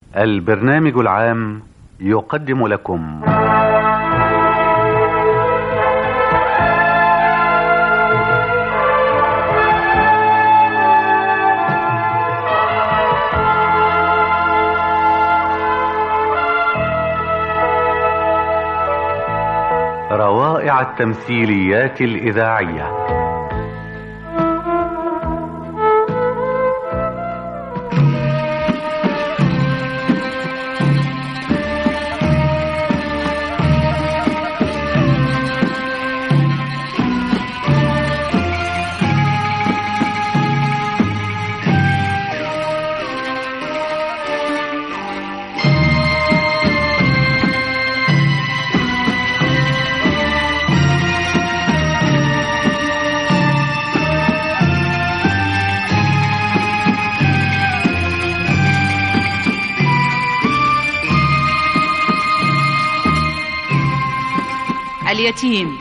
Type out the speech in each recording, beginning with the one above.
البرنامج العام يقدم لكم روائع التمثيليات الإذاعية اليتيم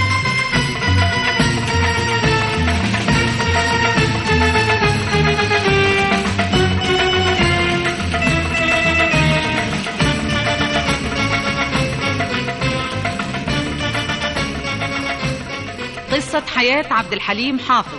قصة حياة عبد الحليم حافظ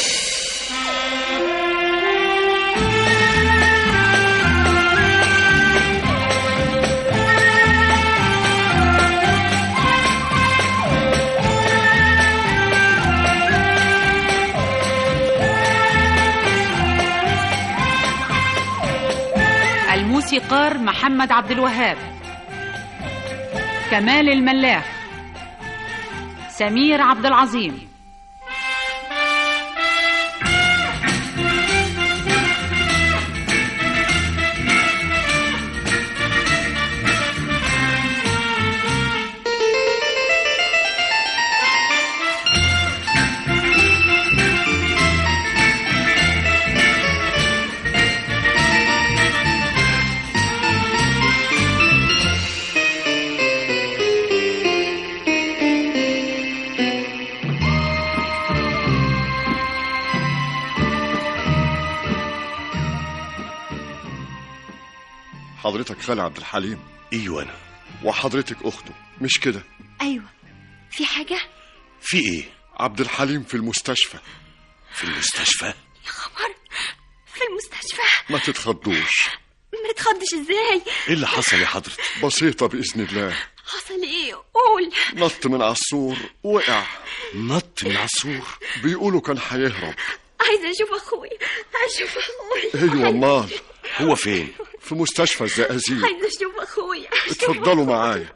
الموسيقار محمد عبد الوهاب كمال الملاح سمير عبد العظيم حضرتك خال عبد الحليم ايوه انا وحضرتك اخته مش كده ايوه في حاجه في ايه عبد الحليم في المستشفى في المستشفى يا خبر في المستشفى ما تتخضوش ما تخضش ازاي ايه اللي حصل يا حضرتك بسيطة بإذن الله حصل ايه قول نط من على السور وقع نط من على السور بيقولوا كان هيهرب عايزه اشوف اخويا اشوف اخويا ايوه امال هو فين في مستشفى الزقازيق عايزه اشوف اخويا أشوف اتفضلوا معايا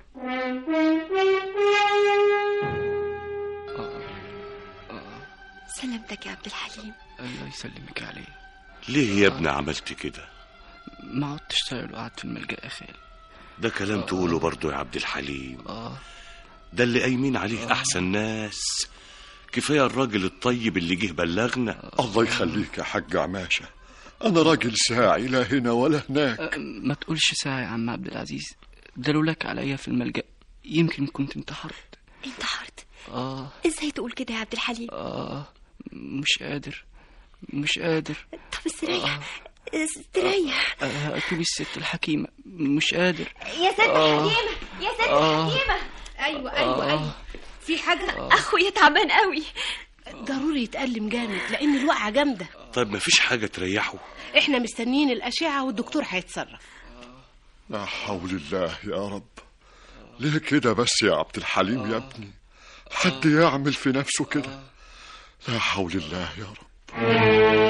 سلامتك يا عبد الحليم الله يسلمك عليه ليه يا ابني عملت كده ما عدتش طايق وقعدت في الملجأ يا خالي ده كلام تقوله برضه يا عبد الحليم اه ده اللي قايمين عليه احسن ناس كفايه الراجل الطيب اللي جه بلغنا الله يخليك يا حاج عماشة أنا راجل ساعي لا هنا ولا هناك أه، ما تقولش ساعة يا عم عبد العزيز ده لولاك عليا في الملجأ يمكن كنت انتحرت انتحرت اه ازاي تقول كده يا عبد الحليم اه مش قادر مش قادر طب استريح استريح آه، اكتب الست الحكيمة مش قادر يا ست آه. حليمه يا ست آه. حليمه ايوه ايوه ايوه في حاجه اخويا تعبان قوي ضروري يتألم جامد لان الوقعه جامده طيب ما فيش حاجه تريحه احنا مستنيين الاشعه والدكتور هيتصرف لا حول الله يا رب ليه كده بس يا عبد الحليم يا ابني حد يعمل في نفسه كده لا حول الله يا رب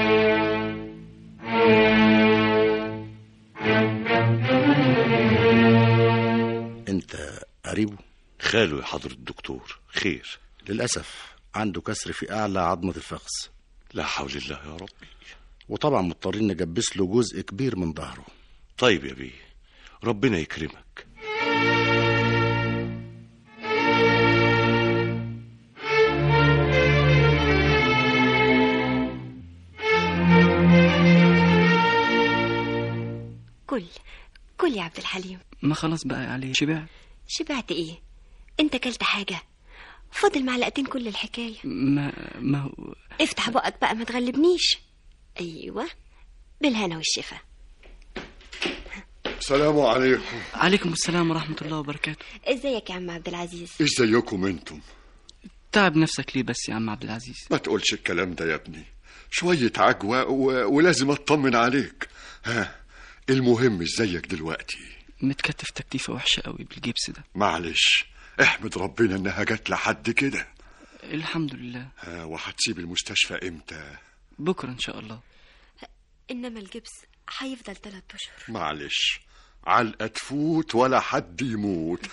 انت قريبه خاله يا حضرة الدكتور خير للأسف عنده كسر في أعلى عظمة الفخذ لا حول الله يا ربي وطبعا مضطرين نجبس له جزء كبير من ظهره طيب يا بيه ربنا يكرمك كل كل يا عبد الحليم ما خلاص بقى عليه شبعت شبعت ايه انت كلت حاجه فاضل معلقتين كل الحكايه ما ما هو افتح بقك بقى ما تغلبنيش ايوه بالهنا والشفا السلام عليكم عليكم السلام ورحمة الله وبركاته ازيك يا عم عبد العزيز ازيكم انتم تعب نفسك ليه بس يا عم عبد العزيز ما تقولش الكلام ده يا ابني شوية عجوة و... ولازم اطمن عليك ها المهم ازيك دلوقتي متكتف تكتيفة وحشة قوي بالجبس ده معلش احمد ربنا انها جت لحد كده الحمد لله ها وهتسيب المستشفى امتى بكرة إن شاء الله انما الجبس هيفضل ثلاث اشهر معلش علقة تفوت ولا حد يموت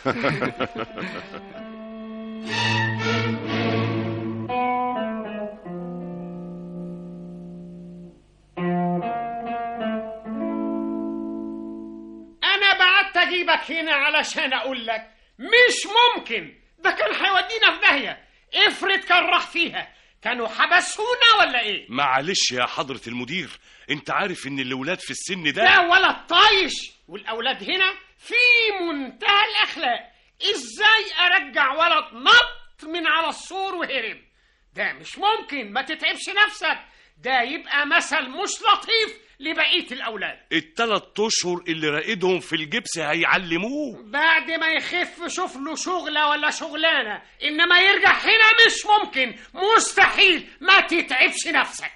انا بعت اجيبك هنا علشان اقول لك مش ممكن ده كان هيودينا في داهيه افرض كان راح فيها كانوا حبسونا ولا ايه معلش يا حضرة المدير انت عارف ان الاولاد في السن ده ده ولد طايش والاولاد هنا في منتهى الاخلاق ازاي ارجع ولد نط من على السور وهرب ده مش ممكن ما تتعبش نفسك ده يبقى مثل مش لطيف لبقيه الاولاد التلات اشهر اللي راقدهم في الجبس هيعلموه بعد ما يخف شوف له شغلة ولا شغلانة إنما يرجع هنا مش ممكن مستحيل ما تتعبش نفسك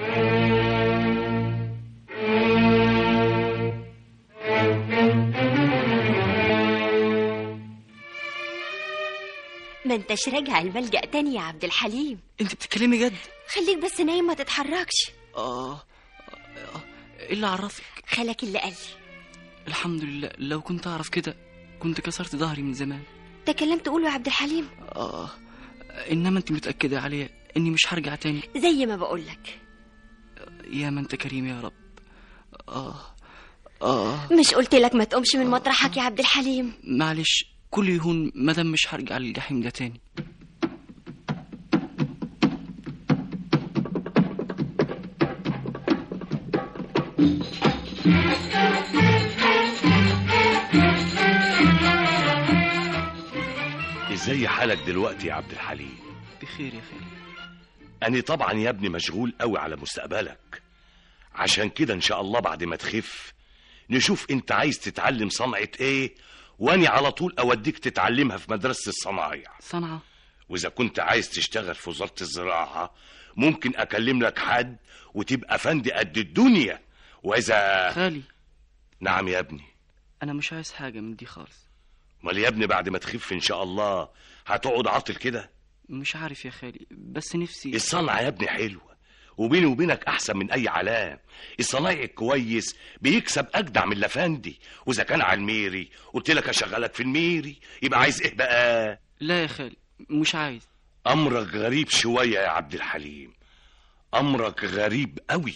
ما انتش راجع الملجأ تاني يا عبد الحليم أنت بتتكلمي جد خليك بس نايم ما تتحركش آه آه، إيه اللي عرفك خالك اللي قال لي الحمد لله لو كنت أعرف كده كنت كسرت ظهري من زمان تكلمت تقوله يا عبد الحليم آه إنما أنت متأكدة عليا إني مش هرجع تاني زي ما بقولك يا ما أنت كريم يا رب آه آه مش قلت لك ما تقومش من مطرحك يا عبد الحليم معلش كل يهون مادام مش هرجع للجحيم ده تاني ازاي حالك دلوقتي يا عبد الحليم بخير يا خالي أنا طبعا يا ابني مشغول قوي على مستقبلك عشان كده إن شاء الله بعد ما تخف نشوف أنت عايز تتعلم صنعة إيه وأني على طول أوديك تتعلمها في مدرسة الصنايع صنعة وإذا كنت عايز تشتغل في وزارة الزراعة ممكن أكلم لك حد وتبقى فندي قد الدنيا وإذا خالي نعم يا ابني أنا مش عايز حاجة من دي خالص امال يا ابني بعد ما تخف إن شاء الله هتقعد عاطل كده مش عارف يا خالي بس نفسي الصنعة يا ابني حلوة وبيني وبينك أحسن من أي علام الصنايعي الكويس بيكسب أجدع من الأفندي وإذا كان على الميري قلت لك أشغلك في الميري يبقى عايز إيه بقى لا يا خالي مش عايز أمرك غريب شوية يا عبد الحليم أمرك غريب قوي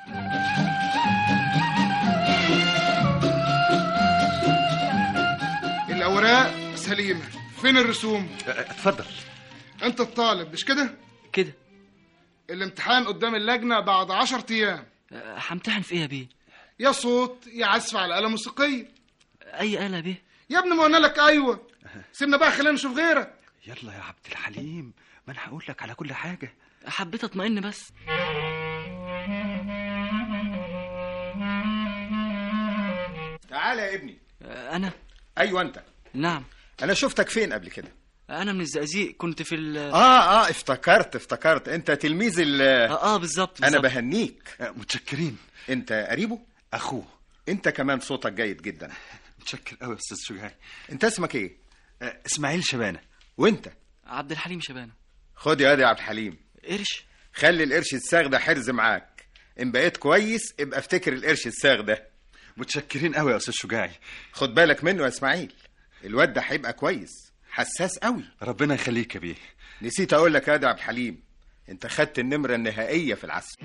الأوراق سليمة فين الرسوم؟ اتفضل أنت الطالب مش كده؟ كده الامتحان قدام اللجنة بعد عشر أيام أه، همتحن في إيه يا بيه يا صوت يا عزف على آلة موسيقية أي آلة يا بيه يا ابني ما قلنا لك أيوة سيبنا بقى خلينا نشوف غيرك يلا يا عبد الحليم ما انا هقول لك على كل حاجه حبيت أطمئن بس تعالى يا ابني أه، أنا ايوه انت نعم انا شفتك فين قبل كده أنا من الزقازيق كنت في ال اه اه افتكرت افتكرت انت تلميذ ال اه اه بالظبط انا بالظبط. بهنيك متشكرين انت قريبه اخوه انت كمان صوتك جيد جدا متشكر قوي يا استاذ شجاعي انت اسمك ايه آه، اسماعيل شبانه وانت عبد الحليم شبانة خد يا واد يا عبد الحليم قرش خلي القرش الساغ ده حرز معاك ان بقيت كويس ابقى افتكر القرش الساغ ده متشكرين قوي يا استاذ شجاعي خد بالك منه يا اسماعيل الواد ده هيبقى كويس حساس قوي ربنا يخليك يا بيه نسيت اقول لك يا واد يا عبد الحليم انت خدت النمره النهائيه في العزف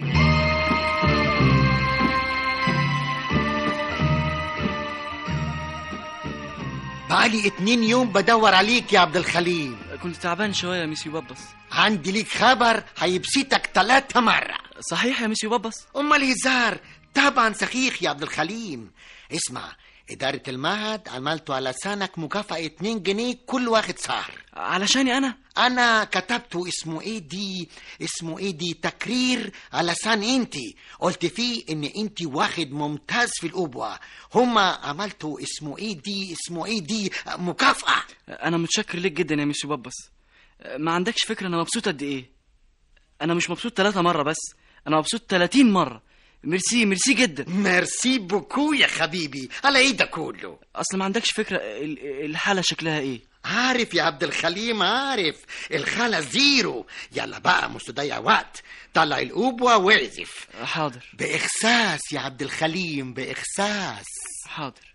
بقالي اتنين يوم بدور عليك يا عبد الخليل كنت تعبان شوية يا ميسيو بابس عندي ليك خبر هيبسطك تلاتة مرة صحيح يا ميسيو بابس أمال هزار طبعا سخيخ يا عبد الخليم اسمع إدارة المعهد عملتوا على لسانك مكافأة 2 جنيه كل واحد سهر علشاني أنا أنا كتبته اسمه إيه دي اسمه إيه دي تقرير على لسان أنتي قلت فيه إن أنتي واحد ممتاز في الأبوة هما عملتوا اسمه إيه دي اسمه إيه دي مكافأة أنا متشكر ليك جدا يا ميسيو بابس ما عندكش فكرة أنا مبسوط قد إيه أنا مش مبسوط ثلاثة مرة بس أنا مبسوط 30 مرة ميرسي ميرسي جدا ميرسي بوكو يا حبيبي على ايه ده كله اصل ما عندكش فكره ال- الحاله شكلها ايه عارف يا عبد الخليم عارف الخالة زيرو يلا بقى مش تضيع وقت طلع الأبوة واعزف حاضر بإحساس يا عبد الخليم بإحساس حاضر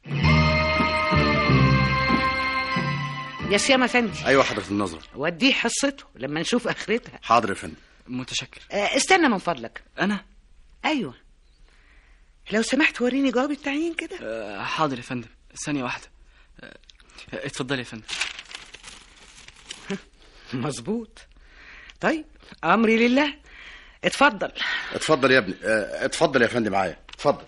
يا سيام افندي ايوه حضرة النظر وديه حصته لما نشوف اخرتها حاضر يا فندم متشكر آه، استنى من فضلك انا ايوه لو سمحت وريني جواب التعيين كده أه، حاضر يا فندم ثانيه واحده أه، اتفضلي يا فندم مظبوط طيب امري لله اتفضل اتفضل يا ابني اه، اتفضل يا فندم معايا اتفضل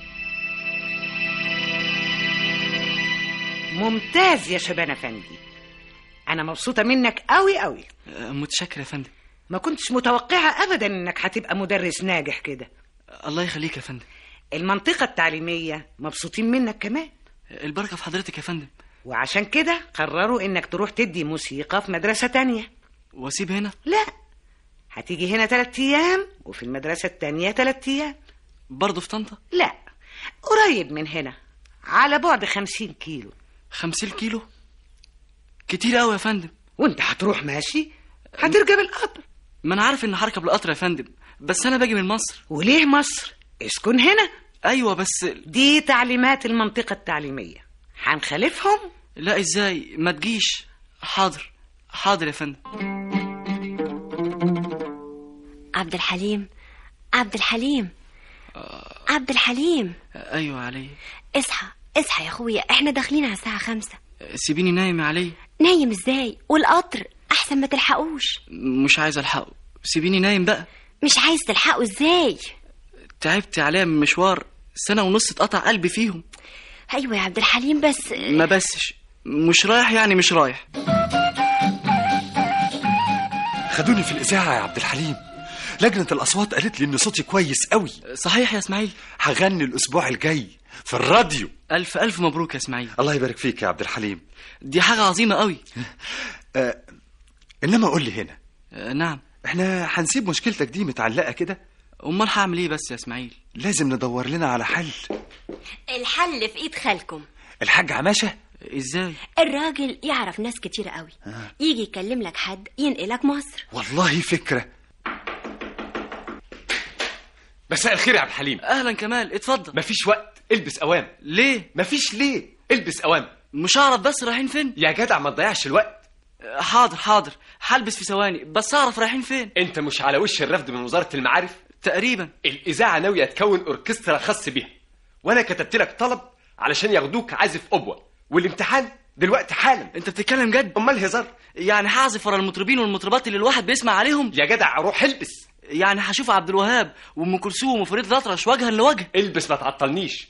ممتاز يا شبان افندي انا مبسوطه منك قوي قوي أه، متشكر يا فندم ما كنتش متوقعه ابدا انك هتبقى مدرس ناجح كده الله يخليك يا فندم المنطقه التعليميه مبسوطين منك كمان البركه في حضرتك يا فندم وعشان كده قرروا انك تروح تدي موسيقى في مدرسه تانية واسيب هنا لا هتيجي هنا تلات ايام وفي المدرسه التانية تلات ايام برضه في طنطا لا قريب من هنا على بعد خمسين كيلو خمسين كيلو كتير قوي يا فندم وانت هتروح ماشي هتركب القطر ما انا عارف ان هركب القطر يا فندم بس انا باجي من مصر وليه مصر اسكن هنا ايوه بس دي تعليمات المنطقه التعليميه هنخالفهم لا ازاي ما تجيش حاضر حاضر يا فندم عبد الحليم عبد الحليم عبد الحليم ايوه علي اصحى اصحى يا اخويا احنا داخلين على الساعة خمسة سيبيني نايم يا علي نايم ازاي والقطر احسن ما تلحقوش مش عايز الحقه سيبيني نايم بقى مش عايز تلحقه ازاي تعبت يا عليا من مشوار سنه ونص اتقطع قلبي فيهم ايوه يا عبد الحليم بس ما بسش مش رايح يعني مش رايح خدوني في الإذاعة يا عبد الحليم لجنة الأصوات قالت لي إن صوتي كويس قوي صحيح يا اسماعيل هغني الأسبوع الجاي في الراديو الف الف مبروك يا اسماعيل الله يبارك فيك يا عبد الحليم دي حاجه عظيمه قوي آه إنما قول لي هنا آه نعم إحنا هنسيب مشكلتك دي متعلقة كده امال هعمل ايه بس يا اسماعيل لازم ندور لنا على حل الحل في ايد خالكم الحاج عماشة ازاي الراجل يعرف ناس كتير قوي يجي يكلم لك حد ينقلك مصر والله فكرة مساء الخير يا عبد الحليم اهلا كمال اتفضل مفيش وقت البس اوام ليه مفيش ليه البس اوام مش هعرف بس رايحين فين يا جدع ما تضيعش الوقت آه، حاضر حاضر هلبس في ثواني بس اعرف رايحين فين انت مش على وش الرفض من وزاره المعارف تقريبا الاذاعه ناويه تكون اوركسترا خاص بيها وانا كتبت لك طلب علشان ياخدوك عازف ابوه والامتحان دلوقتي حالا انت بتتكلم جد امال هزار يعني هعزف ورا المطربين والمطربات اللي الواحد بيسمع عليهم يا جدع روح البس يعني هشوف عبد الوهاب وام كلثوم وفريد الأطرش وجها لوجه البس ما تعطلنيش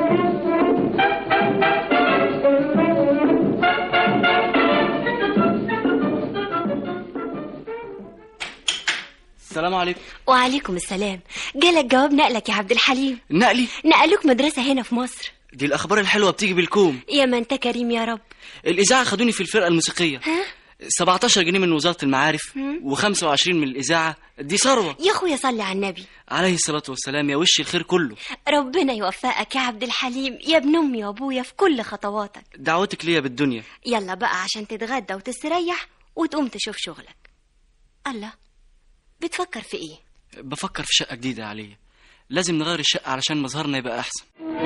السلام عليكم وعليكم السلام جالك جواب نقلك يا عبد الحليم نقلي نقلوك مدرسة هنا في مصر دي الاخبار الحلوه بتيجي بالكوم يا ما انت كريم يا رب الاذاعه خدوني في الفرقه الموسيقيه ها 17 جنيه من وزاره المعارف و25 من الاذاعه دي ثروه يا اخويا صلي على النبي عليه الصلاه والسلام يا وش الخير كله ربنا يوفقك يا عبد الحليم يا ابن امي وابويا في كل خطواتك دعوتك ليا بالدنيا يلا بقى عشان تتغدى وتستريح وتقوم تشوف شغلك الله بتفكر في ايه بفكر في شقه جديده يا عليا لازم نغير الشقه علشان مظهرنا يبقى احسن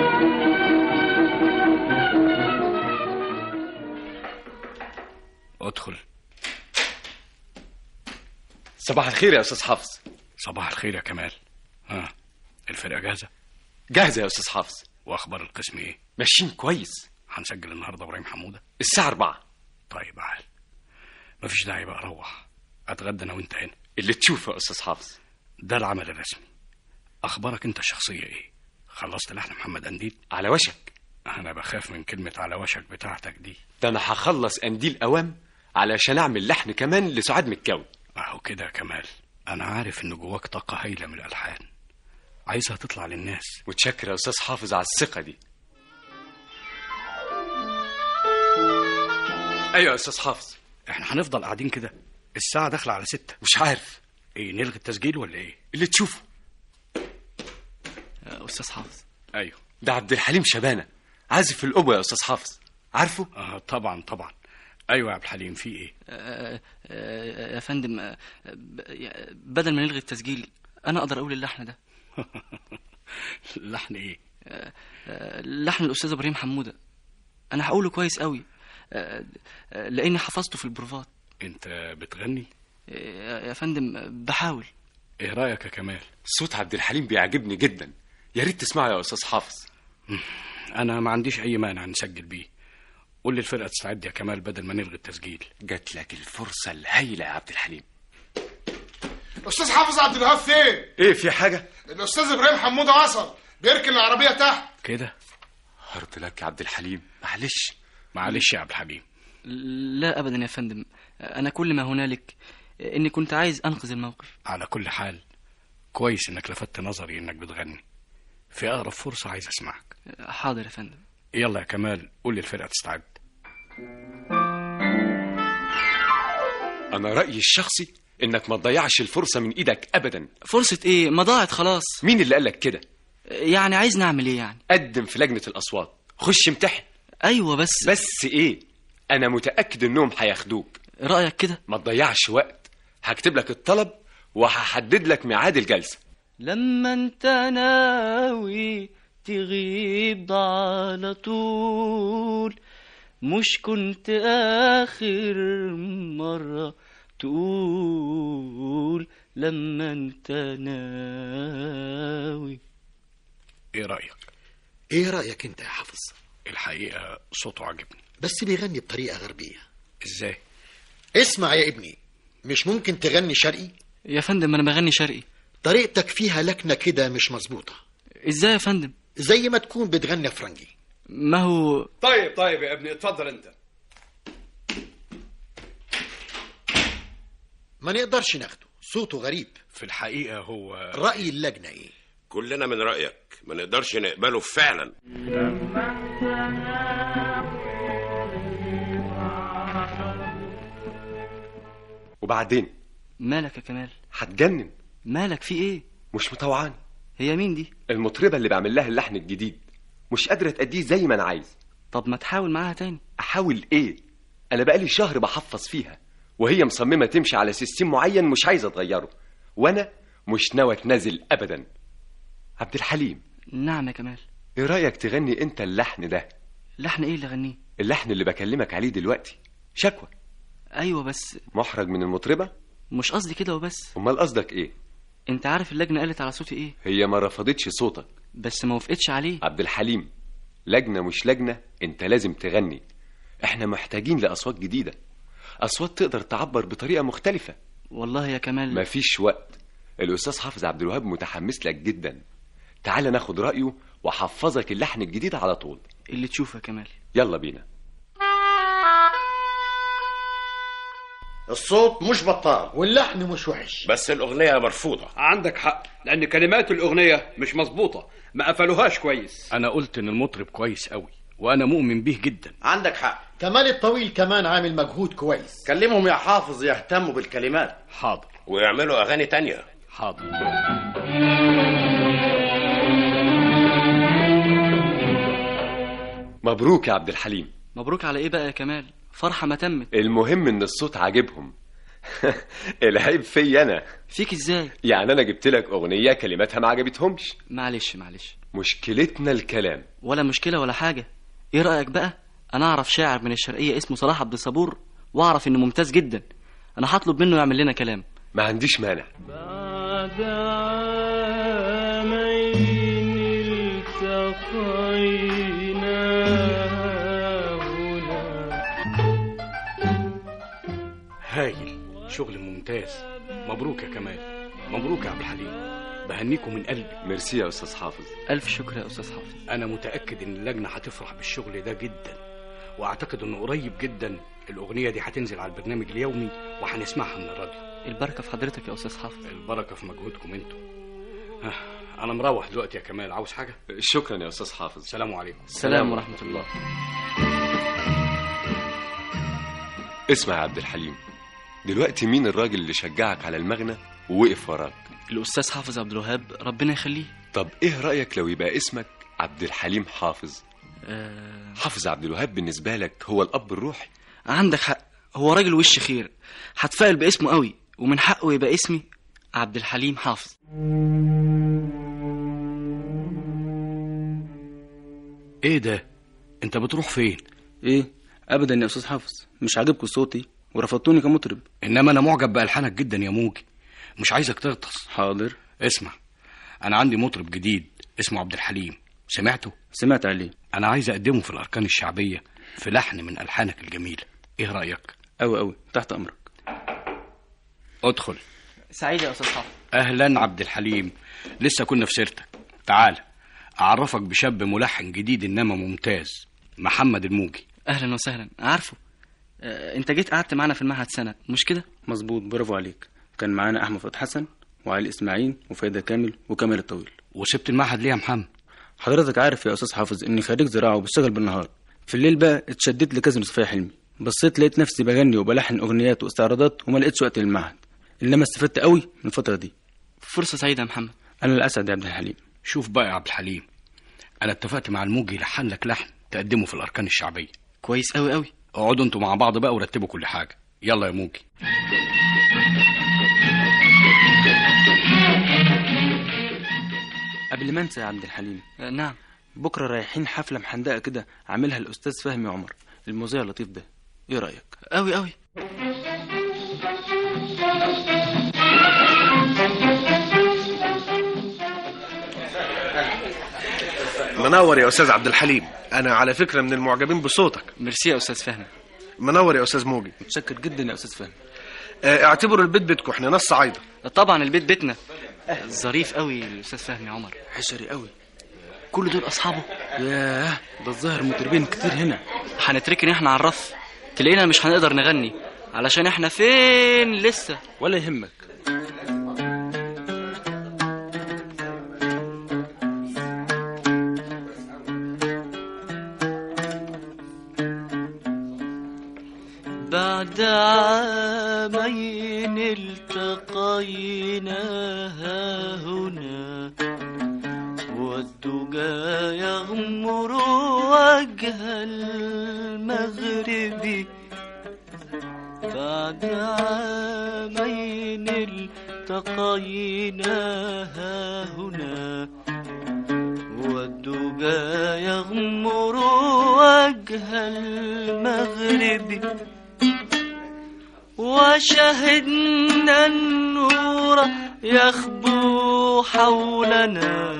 ادخل صباح الخير يا استاذ حافظ صباح الخير يا كمال ها الفرقة جاهزة جاهزه يا استاذ حافظ واخبار القسم ايه ماشيين كويس هنسجل النهارده ابراهيم حمودة الساعه 4 طيب عال مفيش داعي بقى اروح اتغدى انا وانت هنا اللي تشوفه يا استاذ حافظ ده العمل الرسمي اخبارك انت الشخصية ايه خلصت لحن محمد انديل على وشك انا بخاف من كلمة على وشك بتاعتك دي ده انا هخلص قنديل اوام علشان اعمل لحن كمان لسعاد مكاوي اهو كده يا كمال انا عارف ان جواك طاقة هايلة من الالحان عايزها تطلع للناس متشكر يا استاذ حافظ على الثقه دي ايوه يا استاذ حافظ احنا هنفضل قاعدين كده الساعة داخلة على ستة مش عارف ايه نلغي التسجيل ولا ايه اللي تشوفه استاذ حافظ ايوه ده عبد الحليم شبانه عازف الأبوة يا استاذ حافظ عارفه اه طبعا طبعا ايوه يا عبد الحليم في ايه آه، آه، يا فندم آه، ب- يا- بدل ما نلغي التسجيل انا اقدر اقول اللحن ده لحن ايه آه، آه، لحن الاستاذ ابراهيم حموده انا هقوله كويس قوي آه، آه، لاني حفظته في البروفات انت بتغني آه، يا فندم آه، بحاول ايه رايك يا كمال صوت عبد الحليم بيعجبني جدا يا ريت تسمعه يا استاذ حافظ انا ما عنديش اي مانع نسجل بيه قول للفرقه تستعد يا كمال بدل ما نلغي التسجيل جات لك الفرصه الهايله يا عبد الحليم استاذ حافظ عبد الوهاب فين ايه في حاجه الاستاذ ابراهيم حموده وصل بيركن العربيه تحت كده هارد لك يا عبد الحليم معلش معلش يا عبد الحليم لا ابدا يا فندم انا كل ما هنالك اني كنت عايز انقذ الموقف على كل حال كويس انك لفتت نظري انك بتغني في اقرب فرصه عايز اسمعك حاضر يا فندم يلا يا كمال قول للفرقه تستعد انا رايي الشخصي انك ما تضيعش الفرصه من ايدك ابدا فرصه ايه ما ضاعت خلاص مين اللي قالك كده يعني عايز نعمل ايه يعني قدم في لجنه الاصوات خش امتحن ايوه بس بس ايه انا متاكد انهم هياخدوك رايك كده ما تضيعش وقت هكتب لك الطلب وهحدد لك ميعاد الجلسه لما انت ناوي تغيب على طول مش كنت اخر مرة تقول لما انت ناوي ايه رايك ايه رايك انت يا حافظ الحقيقه صوته عجبني بس بيغني بطريقه غربيه ازاي اسمع يا ابني مش ممكن تغني شرقي يا فندم انا بغني شرقي طريقتك فيها لكنه كده مش مظبوطه ازاي يا فندم زي ما تكون بتغني فرنجي ما هو طيب طيب يا ابني اتفضل انت ما نقدرش ناخده صوته غريب في الحقيقه هو راي اللجنه ايه كلنا من رأيك ما نقدرش نقبله فعلا وبعدين مالك يا كمال هتجنن مالك في ايه مش مطوعاني هي مين دي المطربه اللي بعمل لها اللحن الجديد مش قادره تأديه زي ما انا عايز طب ما تحاول معاها تاني احاول ايه انا بقالي شهر بحفظ فيها وهي مصممه تمشي على سيستم معين مش عايزه تغيره وانا مش ناوي اتنازل ابدا عبد الحليم نعم يا كمال ايه رايك تغني انت اللحن ده لحن ايه اللي غنيه اللحن اللي بكلمك عليه دلوقتي شكوى ايوه بس محرج من المطربه مش قصدي كده وبس امال قصدك ايه انت عارف اللجنه قالت على صوتي ايه هي ما رفضتش صوتك بس ما وافقتش عليه عبد الحليم لجنه مش لجنه انت لازم تغني احنا محتاجين لاصوات جديده اصوات تقدر تعبر بطريقه مختلفه والله يا كمال مفيش وقت الاستاذ حافظ عبد الوهاب متحمس لك جدا تعال ناخد رايه وحفظك اللحن الجديد على طول اللي تشوفه يا كمال يلا بينا الصوت مش بطال واللحن مش وحش بس الأغنية مرفوضة عندك حق لان كلمات الاغنيه مش مظبوطه ما قفلوهاش كويس انا قلت ان المطرب كويس قوي وانا مؤمن بيه جدا عندك حق كمال الطويل كمان عامل مجهود كويس كلمهم يا حافظ يهتموا بالكلمات حاضر ويعملوا أغاني تانية حاضر مبروك يا عبد الحليم مبروك على ايه بقى يا كمال فرحه ما تمت المهم ان الصوت عاجبهم العيب في انا فيك ازاي يعني انا جبت لك اغنيه كلماتها ما عجبتهمش معلش معلش مشكلتنا الكلام ولا مشكله ولا حاجه ايه رايك بقى انا اعرف شاعر من الشرقيه اسمه صلاح عبد الصبور واعرف انه ممتاز جدا انا هطلب منه يعمل لنا كلام ما عنديش مانع بعد عامين التقينا هنا هايل شغل ممتاز مبروك يا كمال مبروك يا عبد الحليم بهنيكم من قلبي ميرسي يا استاذ حافظ الف شكر يا استاذ حافظ انا متاكد ان اللجنه هتفرح بالشغل ده جدا واعتقد انه قريب جدا الاغنيه دي هتنزل على البرنامج اليومي وهنسمعها من الراديو البركه في حضرتك يا استاذ حافظ البركه في مجهودكم انتوا ها، انا مروح دلوقتي يا كمال عاوز حاجه شكرا يا استاذ حافظ السلام عليكم السلام ورحمه الله اسمع يا عبد الحليم دلوقتي مين الراجل اللي شجعك على المغنى ووقف وراك الاستاذ حافظ عبد الوهاب ربنا يخليه طب ايه رايك لو يبقى اسمك عبد الحليم حافظ أه... حافظ عبد الوهاب بالنسبه لك هو الاب الروحي عندك حق هو راجل وش خير هتفائل باسمه قوي ومن حقه يبقى اسمي عبد الحليم حافظ ايه ده انت بتروح فين ايه ابدا يا استاذ حافظ مش عاجبكم صوتي ورفضتوني كمطرب انما انا معجب بالحانك جدا يا موجي مش عايزك تغطس حاضر اسمع انا عندي مطرب جديد اسمه عبد الحليم سمعته سمعت عليه انا عايز اقدمه في الاركان الشعبيه في لحن من الحانك الجميله ايه رايك قوي قوي تحت امرك ادخل سعيد يا استاذ حافظ اهلا عبد الحليم لسه كنا في سيرتك تعال اعرفك بشاب ملحن جديد انما ممتاز محمد الموجي اهلا وسهلا عارفه آه، انت جيت قعدت معانا في المعهد سنه مش كده مظبوط برافو عليك كان معانا احمد فتحي حسن وعلي اسماعيل وفايدة كامل وكامل الطويل وسبت المعهد ليه يا محمد حضرتك عارف يا استاذ حافظ اني خريج زراعه وبشتغل بالنهار في الليل بقى اتشددت لكازينو صفية حلمي بصيت لقيت نفسي بغني وبلحن اغنيات واستعراضات وما لقيتش وقت للمعهد انما استفدت قوي من الفتره دي فرصه سعيده يا محمد انا الاسعد يا عبد الحليم شوف بقى يا عبد الحليم انا اتفقت مع الموجي يلحن لك لحن تقدمه في الاركان الشعبيه كويس قوي قوي اقعدوا انتوا مع بعض بقى ورتبوا كل حاجه يلا يا موجي قبل ما انسى يا عبد الحليم آه، نعم بكره رايحين حفله محندقه كده عاملها الاستاذ فهمي عمر المذيع اللطيف ده ايه رايك قوي قوي منور يا استاذ عبد الحليم انا على فكره من المعجبين بصوتك ميرسي يا استاذ فهمي منور يا استاذ موجي متشكر جدا يا استاذ فهمي آه، اعتبروا البيت بيتكم احنا ناس صعايده طبعا البيت بيتنا ظريف قوي الاستاذ فهمي عمر حشري قوي كل دول اصحابه ياه ده الظاهر مطربين كتير هنا هنتركن احنا على الرف تلاقينا مش هنقدر نغني علشان احنا فين لسه ولا يهمك بعد عامين التقينا ها هنا والدجى يغمر وجه المغرب بعد عامين التقينا ها هنا والدجى يغمر وجه المغرب وشهدنا النور يخبو حولنا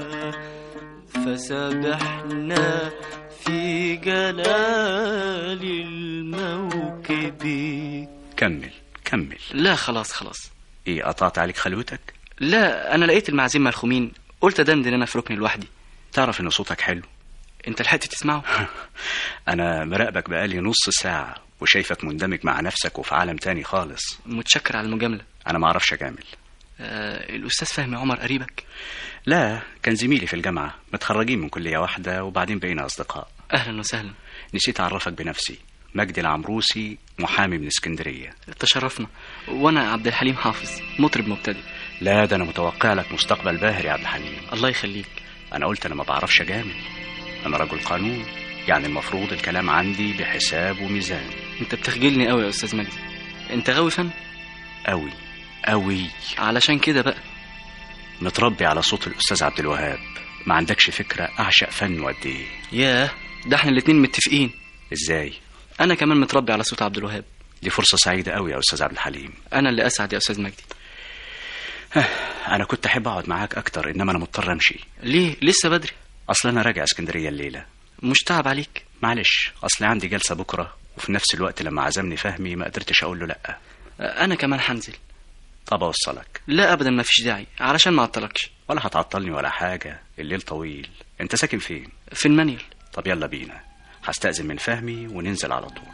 فسبحنا في جلال الموكب كمل كمل لا خلاص خلاص ايه قطعت عليك خلوتك لا انا لقيت المعازيم ملخومين قلت ادندن انا في ركن لوحدي تعرف ان صوتك حلو انت لحقت تسمعه انا مراقبك بقالي نص ساعه وشايفك مندمج مع نفسك وفي عالم تاني خالص متشكر على المجامله انا ما اعرفش اجامل آه الاستاذ فهمي عمر قريبك لا كان زميلي في الجامعه متخرجين من كليه واحده وبعدين بقينا اصدقاء اهلا وسهلا نسيت اعرفك بنفسي مجدي العمروسي محامي من اسكندريه تشرفنا وانا عبد الحليم حافظ مطرب مبتدئ لا ده انا متوقع لك مستقبل باهر يا عبد الحليم الله يخليك انا قلت انا ما بعرفش اجامل انا رجل قانون يعني المفروض الكلام عندي بحساب وميزان انت بتخجلني قوي يا استاذ مجدي انت غاوي فن قوي قوي علشان كده بقى متربي على صوت الاستاذ عبد الوهاب ما عندكش فكره اعشق فنه قد ايه ياه ده احنا الاتنين متفقين ازاي انا كمان متربي على صوت عبد الوهاب دي فرصه سعيده قوي يا استاذ عبد الحليم انا اللي اسعد يا استاذ مجدي انا كنت احب اقعد معاك اكتر انما انا مضطر امشي ليه لسه بدري اصل انا راجع اسكندريه الليله مش تعب عليك معلش اصل عندي جلسه بكره وفي نفس الوقت لما عزمني فهمي ما قدرتش اقول له لا انا كمان هنزل طب اوصلك لا ابدا ما فيش داعي علشان ما اعطلكش ولا هتعطلني ولا حاجة الليل طويل انت ساكن فين في المنيل طب يلا بينا هستأذن من فهمي وننزل على طول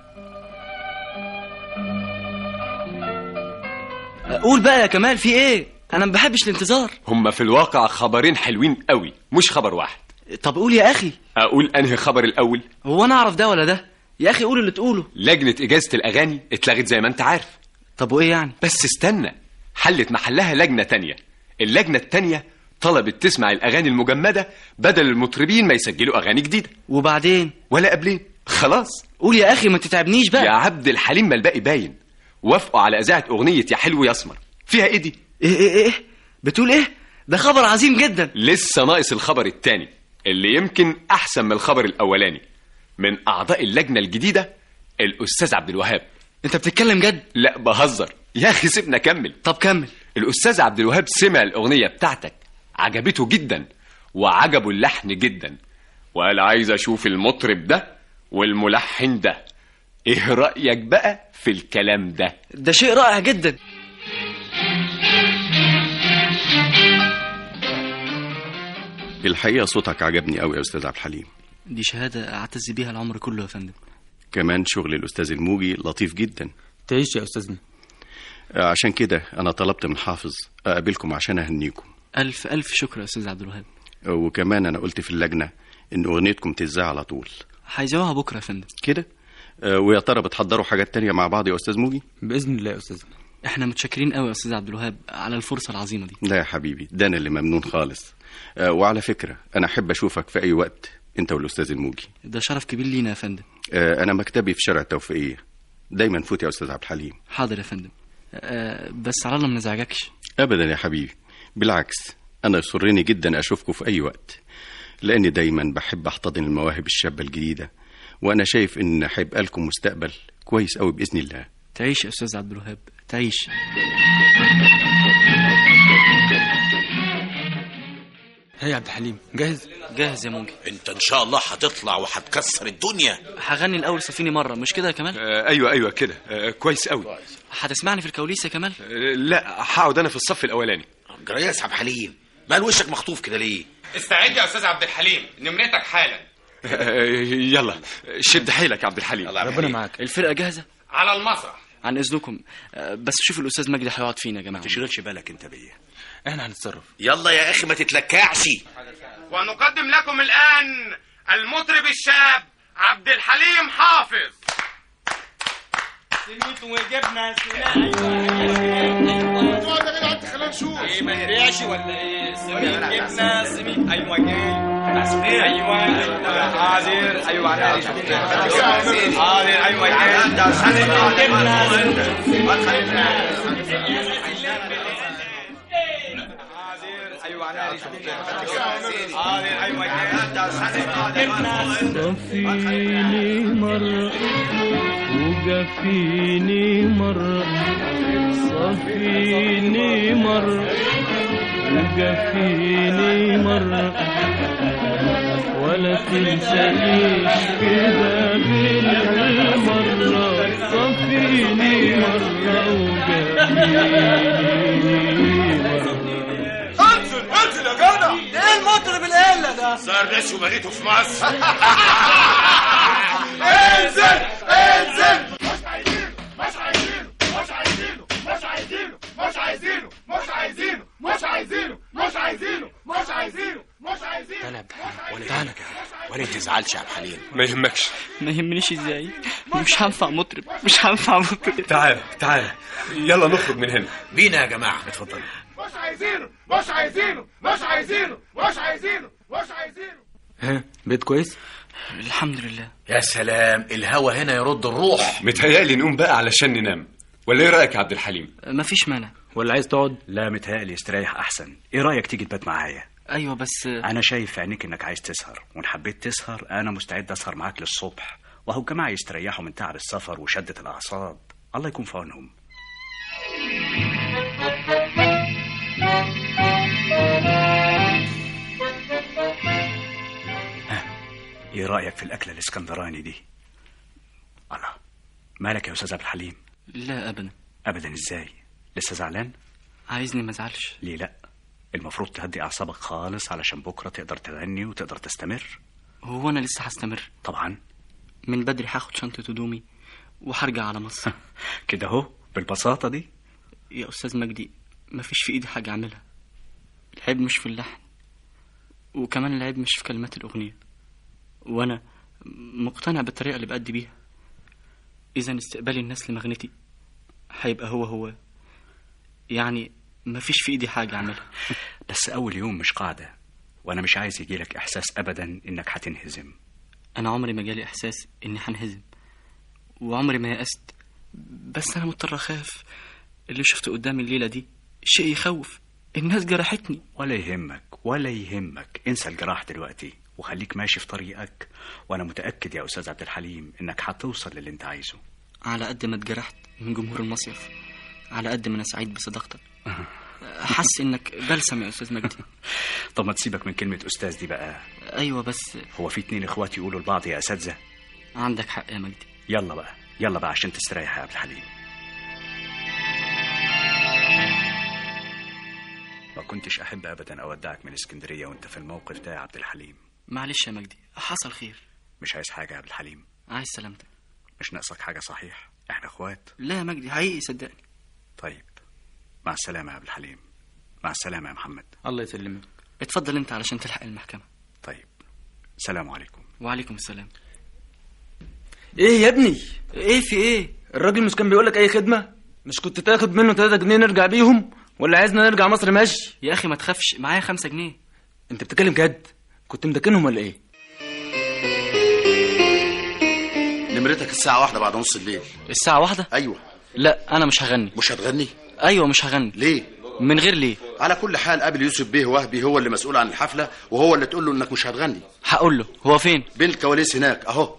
قول بقى يا كمال في ايه انا ما بحبش الانتظار هما في الواقع خبرين حلوين قوي مش خبر واحد طب قول يا اخي اقول انهي خبر الاول هو انا اعرف ده ولا ده يا اخي قول اللي تقوله لجنة اجازة الاغاني اتلغت زي ما انت عارف طب وايه يعني بس استنى حلت محلها لجنة تانية اللجنة التانية طلبت تسمع الاغاني المجمدة بدل المطربين ما يسجلوا اغاني جديدة وبعدين ولا قبلين خلاص قول يا اخي ما تتعبنيش بقى يا عبد الحليم ما الباقي باين وافقوا على اذاعة اغنية يا حلو يا اسمر فيها ايه دي ايه ايه ايه بتقول ايه ده خبر عظيم جدا لسه ناقص الخبر التاني اللي يمكن احسن من الخبر الاولاني من اعضاء اللجنه الجديده الاستاذ عبد الوهاب انت بتتكلم جد لا بهزر يا اخي سيبنا كمل طب كمل الاستاذ عبد الوهاب سمع الاغنيه بتاعتك عجبته جدا وعجبه اللحن جدا وقال عايز اشوف المطرب ده والملحن ده ايه رايك بقى في الكلام ده ده شيء رائع جدا الحقيقة صوتك عجبني قوي يا أستاذ عبد الحليم دي شهاده اعتز بيها العمر كله يا فندم كمان شغل الأستاذ الموجي لطيف جدا تعيش يا أستاذنا عشان كده أنا طلبت من حافظ أقابلكم عشان أهنيكم الف الف شكر يا استاذ عبد الوهاب وكمان أنا قلت في اللجنة إن أغنيتكم تذاع على طول هيذاعوها بكره يا فندم كده آه، ويا ترى بتحضروا حاجات تانية مع بعض يا أستاذ موجي بإذن الله يا أستاذنا احنا متشكرين قوي يا استاذ عبد الوهاب على الفرصه العظيمه دي لا يا حبيبي ده أنا اللي ممنون خالص آه، وعلى فكرة أنا أحب أشوفك في أي وقت أنت والأستاذ الموجي ده شرف كبير لينا يا فندم آه، أنا مكتبي في شارع التوفيقية دايما فوت يا أستاذ عبد الحليم حاضر يا فندم أه بس على الله ما نزعجكش أبدا يا حبيبي بالعكس أنا يسرني جدا أشوفكم في أي وقت لأني دايما بحب أحتضن المواهب الشابة الجديدة وأنا شايف إن هيبقى لكم مستقبل كويس أوي بإذن الله تعيش يا استاذ عبد الوهاب تعيش هيا يا عبد الحليم جاهز جاهز يا موجي انت ان شاء الله هتطلع وهتكسر الدنيا هغني الاول سفيني مره مش كده يا كمال آه ايوه ايوه كده آه كويس قوي هتسمعني في الكواليس يا كمال آه لا هقعد انا في الصف الاولاني جرياس عبد الحليم مال وشك مخطوف كده ليه استعد يا استاذ عبد الحليم نمرتك حالا آه يلا شد حيلك يا عبد الحليم ربنا معاك الفرقه جاهزه على المسرح عن اذنكم أه بس شوفوا الاستاذ مجدي هيقعد فين يا جماعه ما تشغلش بالك انت بيا احنا هنتصرف يلا يا اخي ما تتلكعش ونقدم لكم الآن المطرب الشاب عبد الحليم حافظ سميت وجبنا اقعد يا جدع انت خلينا نشوف ايه ما هريعش ولا ايه سميت جبنا سميت ايوه جاي ايوه حاضر ايوه على حاضر ايوه جاي سميت جبنا صفيني مرة وقفيني مرة صفيني مرة وقفيني مرة ولا تنسانيش كده بالمرة صفيني مرة وقفيني مرة انزل انزل يا جدع ايه المطرب القله ده صار ده شو بقيته في مصر انزل انزل مش عايزينه مش عايزينه مش عايزينه مش عايزينه مش عايزينه مش عايزينه مش عايزينه مش عايزينه مش عايزينه مش عايزينه تعالى ولا تعالى ولا تزعلش يا عبد الحليم ما يهمكش ما يهمنيش ازاي مش هنفع مطرب مش هنفع مطرب تعال تعال يلا نخرج من هنا بينا يا جماعه اتفضلوا مش عايزينه مش عايزينه مش عايزينه مش عايزينه مش عايزينه ها بيت كويس الحمد لله يا سلام الهوا هنا يرد الروح متهيألي نقوم بقى علشان ننام ولا ايه رايك يا عبد الحليم مفيش مانع ولا عايز تقعد لا متهيألي استريح احسن ايه رايك تيجي تبات معايا ايوه بس انا شايف في عينيك انك عايز تسهر وان حبيت تسهر انا مستعد اسهر معاك للصبح وهو الجماعه يستريحوا من تعب السفر وشده الاعصاب الله يكون في عونهم ها، ايه رايك في الاكله الاسكندراني دي الله مالك يا استاذ عبد الحليم لا ابدا ابدا ازاي لسه زعلان عايزني ما ازعلش ليه لا المفروض تهدي اعصابك خالص علشان بكره تقدر تغني وتقدر تستمر هو انا لسه هستمر طبعا من بدري هاخد شنطه هدومي وهرجع على مصر كده اهو بالبساطه دي يا استاذ مجدي مفيش في ايدي حاجه اعملها العيب مش في اللحن وكمان العيب مش في كلمات الاغنيه وانا مقتنع بالطريقه اللي بأدي بيها اذا استقبال الناس لمغنتي هيبقى هو هو يعني مفيش في ايدي حاجه اعملها بس اول يوم مش قاعده وانا مش عايز يجيلك احساس ابدا انك هتنهزم انا عمري ما جالي احساس اني هنهزم وعمري ما يأست بس انا مضطر اخاف اللي شفته قدامي الليله دي شيء يخوف الناس جرحتني ولا يهمك ولا يهمك انسى الجراح دلوقتي وخليك ماشي في طريقك وانا متاكد يا استاذ عبد الحليم انك هتوصل للي انت عايزه على قد ما اتجرحت من جمهور المصيف على قد ما انا سعيد بصداقتك حاسس انك بلسم يا استاذ مجدي طب ما تسيبك من كلمه استاذ دي بقى ايوه بس هو في اتنين اخوات يقولوا لبعض يا اساتذه عندك حق يا مجدي يلا بقى يلا بقى عشان تستريح يا عبد الحليم ما كنتش احب ابدا اودعك من اسكندريه وانت في الموقف ده يا عبد الحليم معلش يا مجدي حصل خير مش عايز حاجه يا عبد الحليم عايز سلامتك مش ناقصك حاجه صحيح احنا اخوات لا يا مجدي حقيقي صدقني طيب مع السلامه يا عبد الحليم مع السلامه يا محمد الله يسلمك اتفضل انت علشان تلحق المحكمه طيب سلام عليكم وعليكم السلام ايه يا ابني ايه في ايه الراجل مش كان بيقولك اي خدمه مش كنت تاخد منه 3 جنيه نرجع بيهم ولا عايزنا نرجع مصر ماشي يا اخي ما تخافش معايا خمسة جنيه انت بتتكلم جد كنت مدكنهم ولا ايه نمرتك الساعة واحدة بعد نص الليل الساعه واحدة أيوة لا انا مش هغني مش هتغني ايوه مش هغني ليه من غير ليه على كل حال قابل يوسف بيه وهبي هو اللي مسؤول عن الحفلة وهو اللي تقول له انك مش هتغني هقول له هو فين بين الكواليس هناك اهو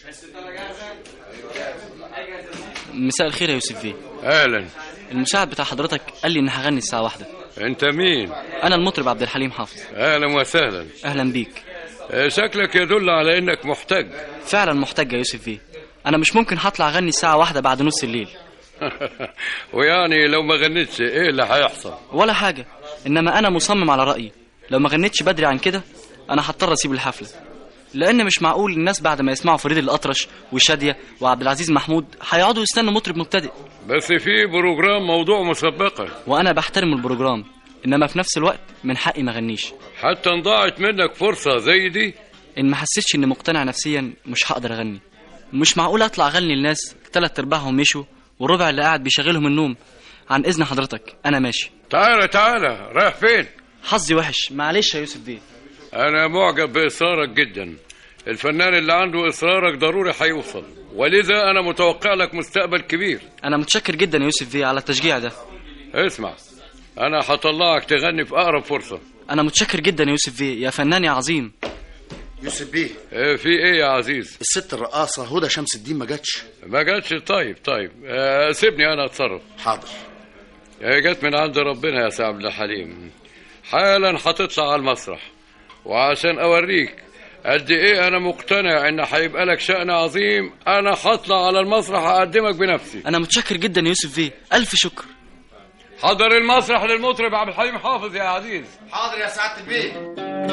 مساء الخير يا يوسف بيه اهلا المساعد بتاع حضرتك قال لي ان هغني الساعه واحدة انت مين انا المطرب عبد الحليم حافظ اهلا وسهلا اهلا بيك آه، شكلك يدل على انك محتاج فعلا محتاج يا يوسف بيه انا مش ممكن هطلع اغني الساعه واحدة بعد نص الليل ويعني لو ما غنيتش ايه اللي هيحصل ولا حاجه انما انا مصمم على رايي لو ما غنيتش بدري عن كده انا هضطر اسيب الحفله لان مش معقول الناس بعد ما يسمعوا فريد الاطرش وشاديه وعبد العزيز محمود هيقعدوا يستنوا مطرب مبتدئ بس في بروجرام موضوع مسبقا وانا بحترم البروجرام انما في نفس الوقت من حقي ما اغنيش حتى ان ضاعت منك فرصه زي دي ان ما حسيتش اني مقتنع نفسيا مش هقدر اغني مش معقول اطلع اغني للناس تلات ارباعهم مشوا والربع اللي قاعد بيشغلهم النوم عن اذن حضرتك انا ماشي تعالى تعالى رايح فين حظي وحش معلش يا يوسف بيه انا معجب باصرارك جدا الفنان اللي عنده اصرارك ضروري هيوصل ولذا انا متوقع لك مستقبل كبير انا متشكر جدا يا يوسف بيه على التشجيع ده اسمع انا هطلعك تغني في اقرب فرصه انا متشكر جدا يا يوسف بيه يا فنان يا عظيم يوسف بيه إيه في ايه يا عزيز الست الرقاصة هدى شمس الدين ما جاتش ما جاتش طيب طيب آه سيبني انا اتصرف حاضر هي جت من عند ربنا يا سي عبد الحليم حالا هتطلع على المسرح وعشان اوريك قد ايه انا مقتنع ان هيبقى لك شأن عظيم انا هطلع على المسرح اقدمك بنفسي انا متشكر جدا يا يوسف بيه الف شكر حضر المسرح للمطرب عبد الحليم حافظ يا عزيز حاضر يا سعادة البيه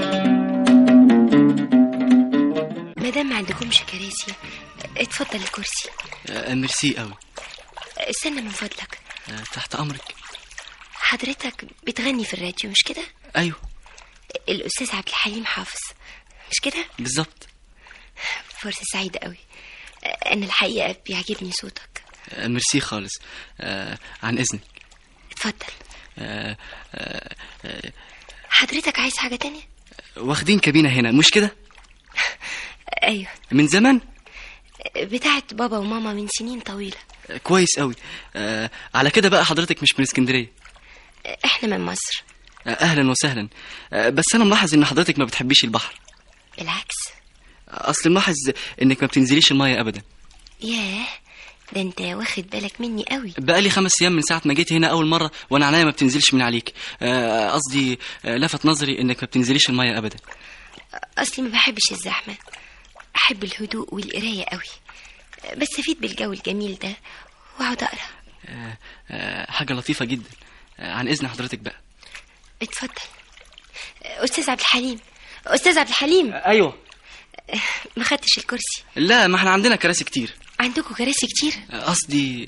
ما دام ما عندكمش كراسي اتفضل الكرسي آه ميرسي قوي استنى من فضلك آه تحت امرك حضرتك بتغني في الراديو مش كده ايوه الاستاذ عبد الحليم حافظ مش كده بالظبط فرصه سعيده قوي انا الحقيقه بيعجبني صوتك آه ميرسي خالص آه عن اذنك اتفضل آه آه آه حضرتك عايز حاجه تانية واخدين كابينه هنا مش كده ايوه من زمان بتاعت بابا وماما من سنين طويله آه كويس قوي آه على كده بقى حضرتك مش من اسكندريه احنا من مصر آه اهلا وسهلا آه بس انا ملاحظ ان حضرتك ما بتحبيش البحر بالعكس اصل ملاحظ انك ما بتنزليش الميه ابدا ياه ده انت واخد بالك مني قوي بقالي خمس ايام من ساعه ما جيت هنا اول مره وانا عينيا ما بتنزلش من عليك آه، قصدي آه، لفت نظري انك ما بتنزليش الميه ابدا اصلي ما بحبش الزحمه احب الهدوء والقرايه قوي بستفيد بالجو الجميل ده واقعد اقرا آه، آه، حاجه لطيفه جدا آه، عن اذن حضرتك بقى اتفضل استاذ عبد الحليم استاذ عبد الحليم ايوه ما خدتش الكرسي لا ما احنا عندنا كراسي كتير عندكم كراسي كتير قصدي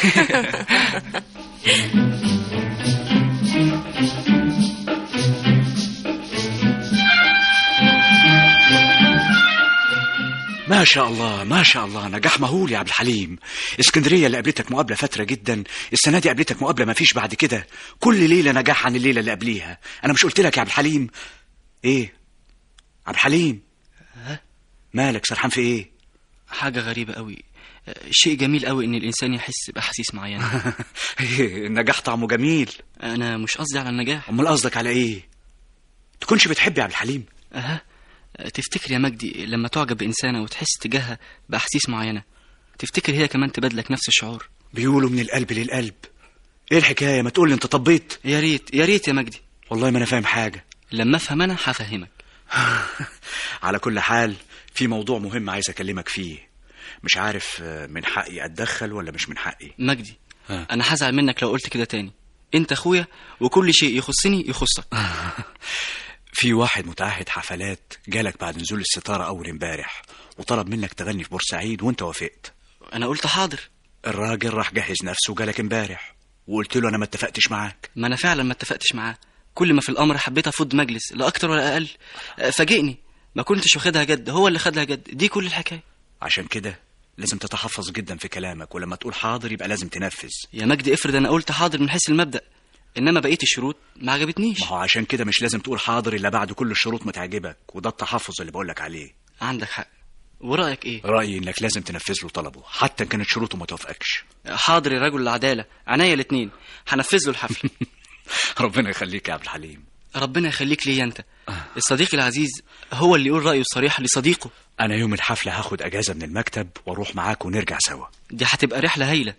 ما شاء الله ما شاء الله نجاح مهول يا عبد الحليم اسكندريه اللي قابلتك مقابله فتره جدا السنه دي قابلتك مقابله ما فيش بعد كده كل ليله نجاح عن الليله اللي قبليها انا مش قلت لك يا عبد الحليم ايه عبد الحليم مالك سرحان في ايه حاجة غريبة قوي شيء جميل قوي ان الانسان يحس باحاسيس معينة النجاح طعمه جميل انا مش قصدي على النجاح امال قصدك على ايه تكونش بتحب يا عبد الحليم اها تفتكر يا مجدي لما تعجب بإنسانة وتحس تجاهها بأحاسيس معينة تفتكر هي كمان تبادلك نفس الشعور بيقولوا من القلب للقلب ايه الحكايه ما تقول لي انت طبيت يا ريت يا ريت يا مجدي والله ما انا فاهم حاجه لما افهم انا هفهمك على كل حال في موضوع مهم عايز اكلمك فيه مش عارف آه، من حقي اتدخل ولا مش من حقي مجدي انا هزعل منك لو قلت كده تاني انت اخويا وكل شيء يخصني يخصك في واحد متعهد حفلات جالك بعد نزول الستاره اول امبارح وطلب منك تغني في بورسعيد وانت وافقت انا قلت حاضر الراجل راح جهز نفسه وجالك امبارح وقلت له انا ما اتفقتش معاك ما انا فعلا ما اتفقتش معاه كل ما في الامر حبيت افض مجلس لا اكتر ولا اقل أه، فاجئني ما كنتش واخدها جد هو اللي خدها جد دي كل الحكايه عشان كده لازم تتحفظ جدا في كلامك ولما تقول حاضر يبقى لازم تنفذ يا مجدي افرض انا قلت حاضر من حيث المبدا انما بقيه الشروط ما عجبتنيش ما هو عشان كده مش لازم تقول حاضر الا بعد كل الشروط ما تعجبك وده التحفظ اللي بقولك عليه عندك حق ورايك ايه رايي انك لازم تنفذ له طلبه حتى ان كانت شروطه ما توافقكش حاضر يا رجل العداله عناية الاتنين هنفذ له الحفل ربنا يخليك يا عبد الحليم ربنا يخليك ليا انت الصديق العزيز هو اللي يقول رايه الصريح لصديقه انا يوم الحفله هاخد اجازه من المكتب واروح معاك ونرجع سوا دي هتبقى رحله هايله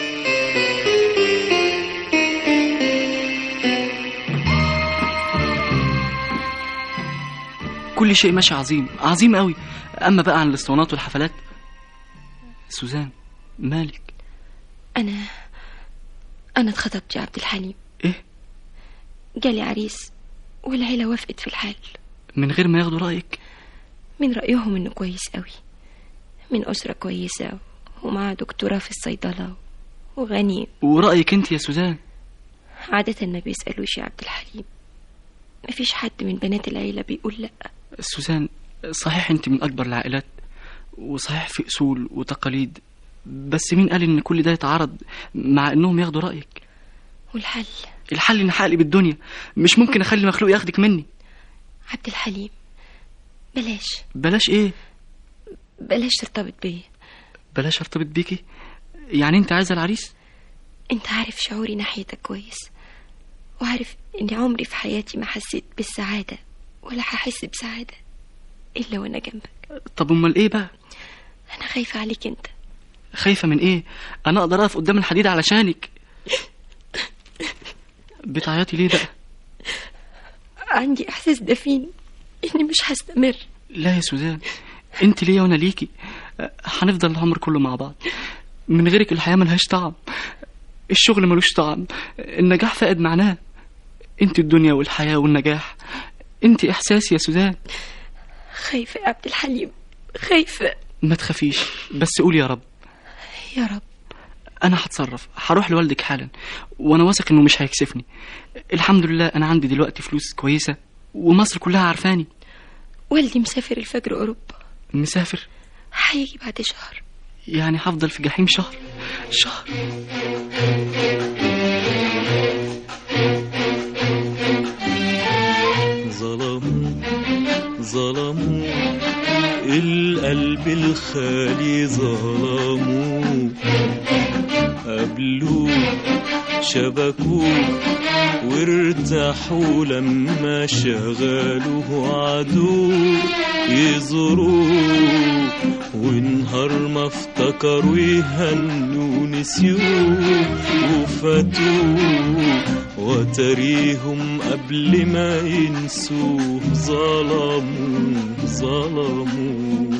كل شيء ماشي عظيم عظيم قوي اما بقى عن الاسطوانات والحفلات سوزان مالك انا انا اتخطبت يا عبد الحليم ايه جالي عريس والعيله وافقت في الحال من غير ما ياخدوا رايك من رايهم انه كويس قوي من اسره كويسه ومعاه دكتوراه في الصيدله وغني ورايك انت يا سوزان عاده ما بيسالوش يا عبد الحليم مفيش حد من بنات العيله بيقول لا سوزان صحيح انت من اكبر العائلات وصحيح في اصول وتقاليد بس مين قال ان كل ده يتعارض مع انهم ياخدوا رايك والحل الحل ان هقلب الدنيا مش ممكن اخلي مخلوق ياخدك مني عبد الحليم بلاش بلاش ايه بلاش ترتبط بيا بلاش ارتبط بيكي يعني انت عايزه العريس انت عارف شعوري ناحيتك كويس وعارف اني عمري في حياتي ما حسيت بالسعادة ولا هحس بسعادة الا وانا جنبك طب امال ايه بقى انا خايفة عليك انت خايفه من ايه انا اقدر اقف قدام الحديد علشانك بتعيطي ليه بقى عندي احساس دفين اني مش هستمر لا يا سوزان انت ليا وانا ليكي أه، هنفضل العمر كله مع بعض من غيرك الحياه ملهاش طعم الشغل ملوش طعم النجاح فقد معناه انت الدنيا والحياه والنجاح انت احساسي يا سوزان خايفة يا عبد الحليم خايفة ما تخافيش بس قولي يا رب يا رب انا هتصرف هروح لوالدك حالا وانا واثق انه مش هيكسفني الحمد لله انا عندي دلوقتي فلوس كويسه ومصر كلها عارفاني والدي مسافر الفجر اوروبا مسافر هيجي بعد شهر يعني هفضل في جحيم شهر شهر ظلموا ظلموا القلب الخالي ظلموا قبلوه شبكوه وارتاحوا لما شغلوه عدو يزوروه ونهار ما افتكروا يهنوا نسيوه وفاتوه وتريهم قبل ما ينسوه ظلموا ظلموا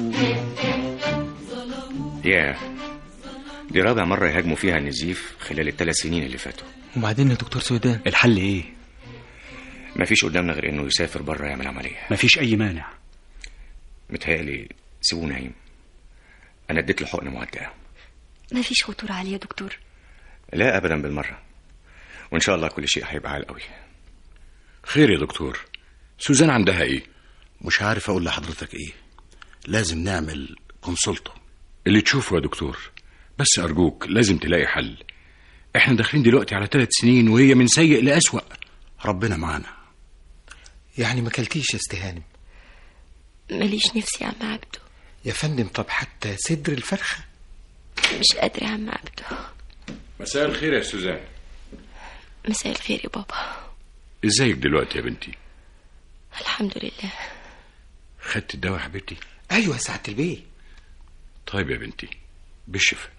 ياه دي رابع مرة يهاجموا فيها النزيف خلال الثلاث سنين اللي فاتوا وبعدين يا دكتور سويدان الحل ايه مفيش قدامنا غير انه يسافر بره يعمل عمليه مفيش اي مانع متهيألي سيبوه نايم انا اديت له حقن مهدئه ما فيش خطورة عليه يا دكتور لا ابدا بالمره وان شاء الله كل شيء هيبقى عال قوي خير يا دكتور سوزان عندها ايه مش عارف اقول لحضرتك ايه لازم نعمل كونسلتو اللي تشوفه يا دكتور بس ارجوك لازم تلاقي حل احنا داخلين دلوقتي على ثلاث سنين وهي من سيء لأسوأ ربنا معانا يعني ما كلتيش يا استهانم ماليش نفسي يا عم عبده يا فندم طب حتى صدر الفرخة مش قادرة يا عم عبده مساء الخير يا سوزان مساء الخير يا بابا ازيك دلوقتي يا بنتي الحمد لله خدت الدواء يا حبيبتي ايوه يا سعادة البيه طيب يا بنتي بالشفاء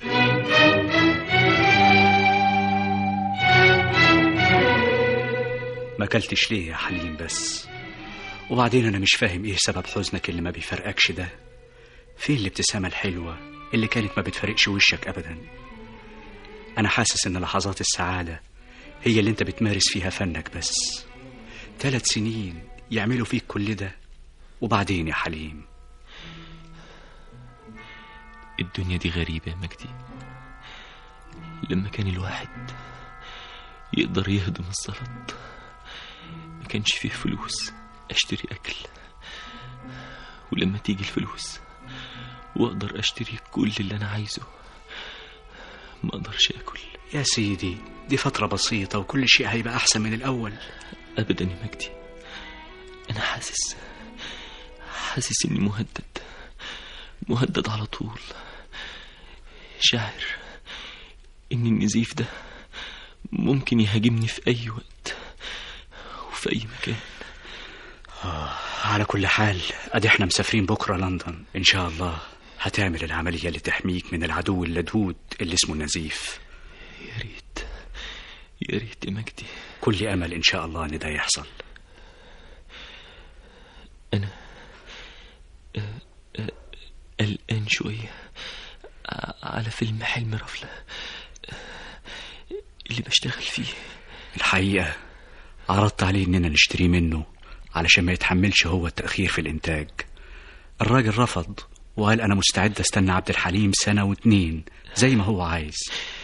ما اكلتش ليه يا حليم بس وبعدين انا مش فاهم ايه سبب حزنك اللي ما بيفرقكش ده فين الابتسامة الحلوة اللي كانت ما بتفرقش وشك ابدا انا حاسس ان لحظات السعادة هي اللي انت بتمارس فيها فنك بس ثلاث سنين يعملوا فيك كل ده وبعدين يا حليم الدنيا دي غريبة يا مجدي لما كان الواحد يقدر يهضم الزلط ما كانش فيه فلوس اشتري اكل ولما تيجي الفلوس واقدر اشتري كل اللي انا عايزه ما اقدرش اكل يا سيدي دي فترة بسيطة وكل شيء هيبقى أحسن من الأول ابدا يا مجدي انا حاسس حاسس اني مهدد مهدد على طول شاعر ان النزيف ده ممكن يهاجمني في اي وقت وفي اي مكان آه على كل حال ادي احنا مسافرين بكرة لندن ان شاء الله هتعمل العملية اللي تحميك من العدو اللدود اللي اسمه النزيف يا ريت يا ريت يا مجدي كل امل ان شاء الله ان ده يحصل انا آه، آه، قلقان شوية ع- على فيلم حلم رفلة آه، اللي بشتغل فيه الحقيقة عرضت عليه اننا نشتري منه علشان ما يتحملش هو التأخير في الإنتاج الراجل رفض وقال أنا مستعد أستنى عبد الحليم سنة واتنين زي ما هو عايز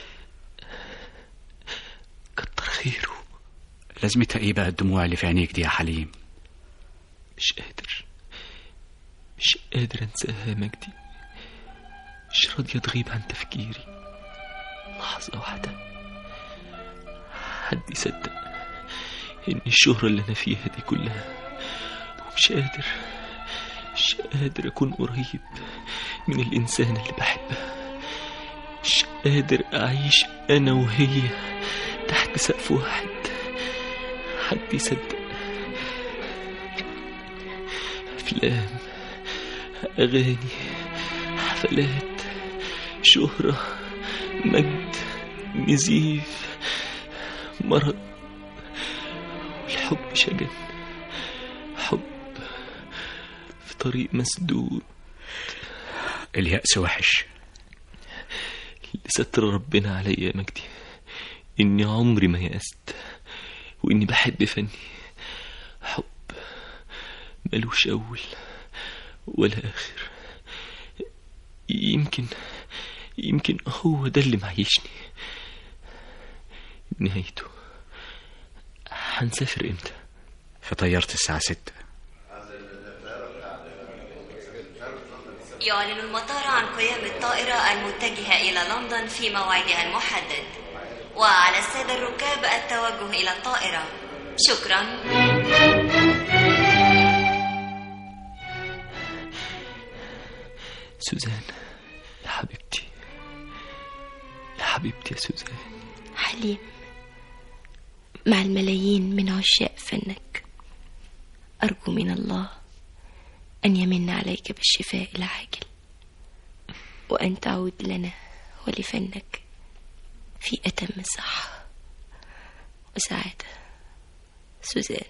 كتر خيره لازمتها إيه بقى الدموع اللي في عينيك دي يا حليم مش قادر مش قادر انساها يا مجدي مش راضية تغيب عن تفكيري لحظة واحدة حد يصدق ان الشهرة اللي انا فيها دي كلها ومش قادر مش قادر اكون قريب من الانسان اللي بحبها مش قادر اعيش انا وهي تحت سقف واحد حد يصدق أفلام أغاني حفلات شهرة مجد نزيف مرض والحب شجن حب في طريق مسدود اليأس وحش لستر ربنا عليا يا مجدي إني عمري ما يأست وإني بحب فني حب ملوش أول ولا آخر يمكن يمكن هو ده اللي معيشني نهايته هنسافر امتى في طيارة الساعة ستة يعلن المطار عن قيام الطائرة المتجهة إلى لندن في موعدها المحدد وعلى السادة الركاب التوجه إلى الطائرة شكرا سوزان يا حبيبتي يا حبيبتي يا سوزان حليم مع الملايين من عشاق فنك أرجو من الله أن يمن عليك بالشفاء العاجل وأن تعود لنا ولفنك في أتم الصحة وسعادة سوزان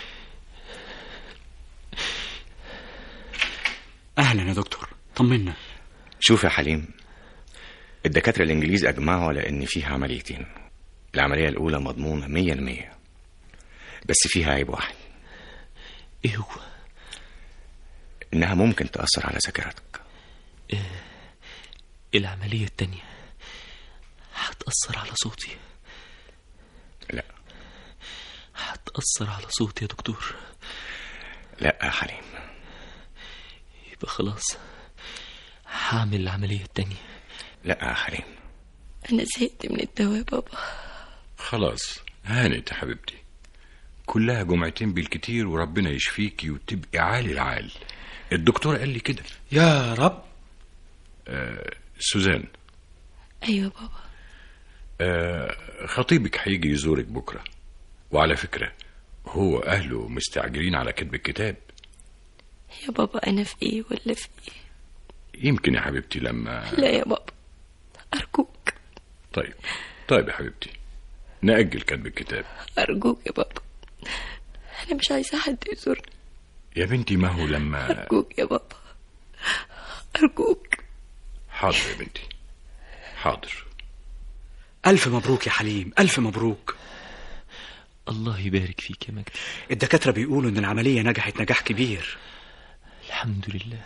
أهلا يا دكتور طمنا شوف يا حليم الدكاترة الإنجليز أجمعوا على إن فيها عمليتين العملية الأولى مضمونة مية المية بس فيها عيب واحد ايه هو انها ممكن تأثر على ذاكرتك إيه العملية التانية هتأثر على صوتي لا هتأثر على صوتي يا دكتور لا يا حليم يبقى خلاص هعمل العملية التانية لا يا حليم أنا زهقت من الدواء بابا خلاص هانت يا حبيبتي كلها جمعتين بالكتير وربنا يشفيكي وتبقي عالي العال الدكتور قال لي كده يا رب آه سوزان أيوة بابا آه خطيبك هيجي يزورك بكرة وعلى فكرة هو أهله مستعجلين على كتب الكتاب يا بابا أنا في إيه ولا في إيه يمكن يا حبيبتي لما لا يا بابا أرجوك طيب طيب يا حبيبتي نأجل كتب الكتاب أرجوك يا بابا أنا مش عايزة حد يزورني يا بنتي ما هو لما أرجوك يا بابا أرجوك حاضر يا بنتي حاضر ألف مبروك يا حليم ألف مبروك الله يبارك فيك يا مجدي الدكاترة بيقولوا إن العملية نجحت نجاح كبير الحمد لله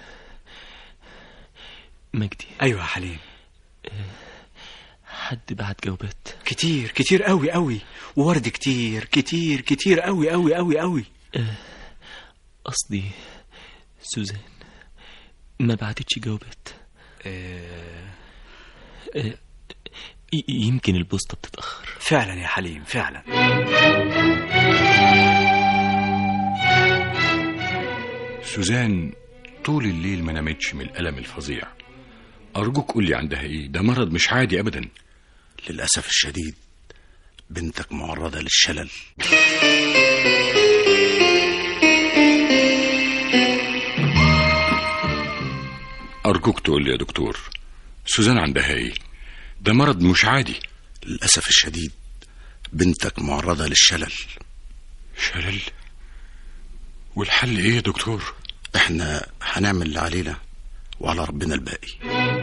مجدي أيوة يا حليم حد بعت جوابات كتير كتير قوي قوي وورد كتير كتير كتير قوي قوي قوي قوي آه، قصدي سوزان ما بعتتش جوابات آه، آه، ي- يمكن البوسطة بتتأخر فعلا يا حليم فعلا سوزان طول الليل ما نامتش من الألم الفظيع أرجوك قول لي عندها إيه ده مرض مش عادي أبدا للأسف الشديد بنتك معرضة للشلل أرجوك تقول لي يا دكتور سوزان عندها إيه ده مرض مش عادي للأسف الشديد بنتك معرضة للشلل شلل والحل إيه يا دكتور احنا هنعمل اللي علينا وعلى ربنا الباقي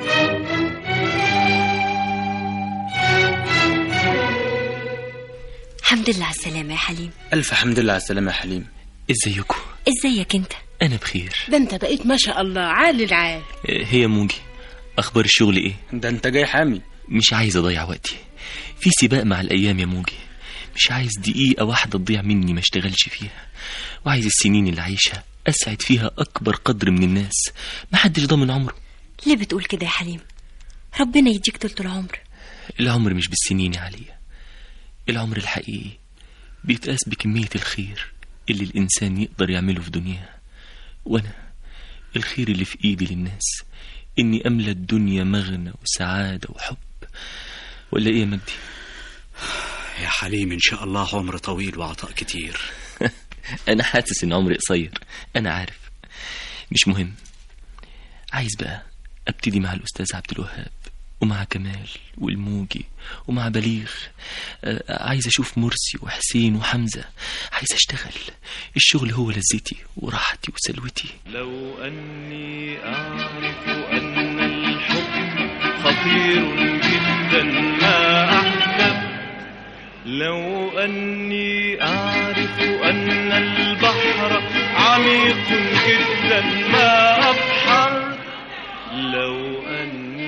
الحمد لله على السلامة يا حليم ألف حمد لله على السلامة يا حليم ازيكم ازيك انت أنا بخير ده انت بقيت ما شاء الله عالي العال آه، هي موجي أخبار الشغل إيه ده انت جاي حامي مش عايز أضيع وقتي في سباق مع الأيام يا موجي مش عايز دقيقة واحدة تضيع مني ما اشتغلش فيها وعايز السنين اللي عايشها أسعد فيها أكبر قدر من الناس محدش ضامن عمره ليه بتقول كده يا حليم ربنا يديك طول العمر العمر مش بالسنين يا عليا العمر الحقيقي بيتقاس بكمية الخير اللي الإنسان يقدر يعمله في دنياه وأنا الخير اللي في إيدي للناس إني أملى الدنيا مغنى وسعادة وحب ولا إيه يا مجدي يا حليم إن شاء الله عمر طويل وعطاء كتير أنا حاسس إن عمري قصير أنا عارف مش مهم عايز بقى أبتدي مع الأستاذ عبد الوهاب ومع كمال والموجي ومع بليغ آه، عايز أشوف مرسي وحسين وحمزة عايز أشتغل الشغل هو لذتي وراحتي وسلوتي لو أني أعرف أن الحب خطير جدا ما أحلم لو أني أعرف أن البحر عميق جدا ما أبحر لو أني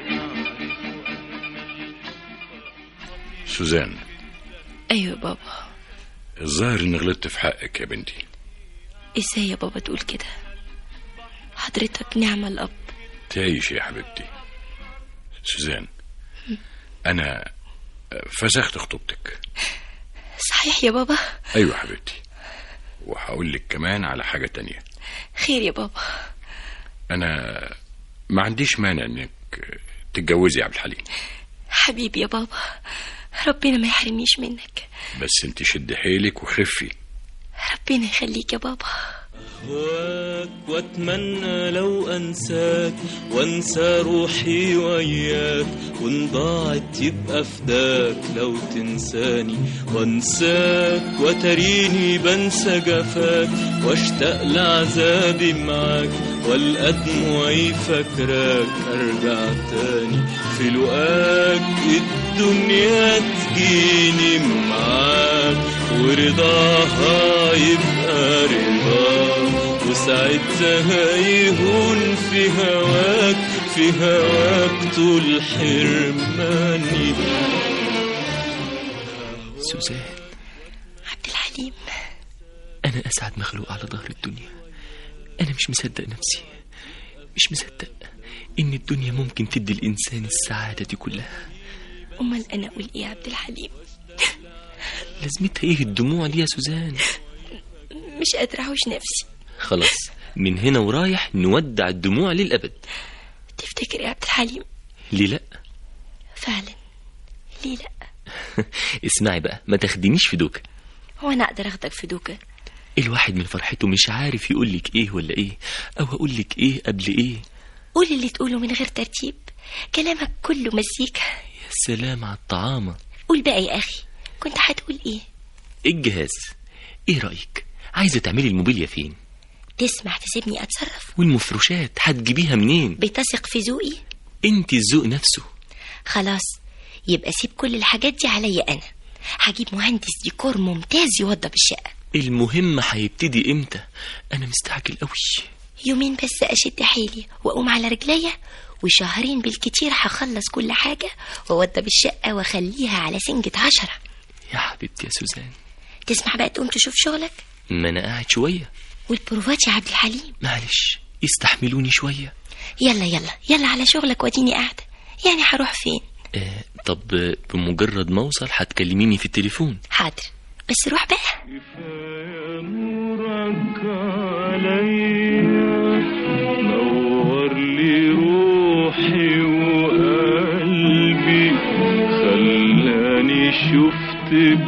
سوزان أيوة بابا الظاهر إني غلطت في حقك يا بنتي إزاي يا بابا تقول كده حضرتك نعمة الأب تعيش يا حبيبتي سوزان أنا فسخت خطوبتك صحيح يا بابا أيوة يا حبيبتي وهقول لك كمان على حاجة تانية خير يا بابا أنا ما عنديش مانع إنك تتجوزي يا عبد الحليم حبيبي يا بابا ربنا ما يحرمنيش منك بس انت شد حيلك وخفي ربنا يخليك يا بابا أهواك وأتمنى لو أنساك وأنسى روحي وياك وإن ضاعت يبقى فداك لو تنساني وأنساك وتريني بنسى جفاك واشتاق لعذابي معاك والقى دموعي فاكراك أرجع تاني في لقاك الدنيا تجيني معاك ورضاها يبقى رضا وساعتها يهون في هواك في هواك طول حرماني سوزان عبد الحليم أنا أسعد مخلوق على ظهر الدنيا أنا مش مصدق نفسي مش مصدق إن الدنيا ممكن تدي الإنسان السعادة دي كلها امال انا اقول ايه يا عبد الحليم لازمتها إيه الدموع دي يا سوزان مش قادره احوش نفسي خلاص من هنا ورايح نودع الدموع للأبد تفتكر يا عبد الحليم ليه لأ فعلا ليه لا اسمعي بقى ما تاخدينيش في دوكة هو انا اقدر اخدك في دوكه الواحد من فرحته مش عارف يقولك ايه ولا ايه او اقولك ايه قبل ايه قول اللي تقوله من غير ترتيب كلامك كله مزيكا يا سلام على الطعامة قول بقى يا اخي كنت هتقول ايه الجهاز ايه رأيك عايزة تعملي الموبيليا فين تسمح تسيبني اتصرف والمفروشات هتجيبيها منين بتثق في ذوقي انت الذوق نفسه خلاص يبقى سيب كل الحاجات دي عليا انا هجيب مهندس ديكور ممتاز يوضب الشقه المهم هيبتدي امتى انا مستعجل قوي يومين بس اشد حيلي واقوم على رجليا وشهرين بالكتير هخلص كل حاجة وأوضب الشقة وأخليها على سنجة عشرة يا حبيبتي يا سوزان تسمع بقى تقوم تشوف شغلك ما انا قاعد شوية والبروفات يا عبد الحليم معلش استحملوني شوية يلا يلا يلا على شغلك واديني قاعدة يعني هروح فين آه طب آه، بمجرد ما اوصل هتكلميني في التليفون حاضر بس روح بقى نور لي روحي وقلبي خلاني شفت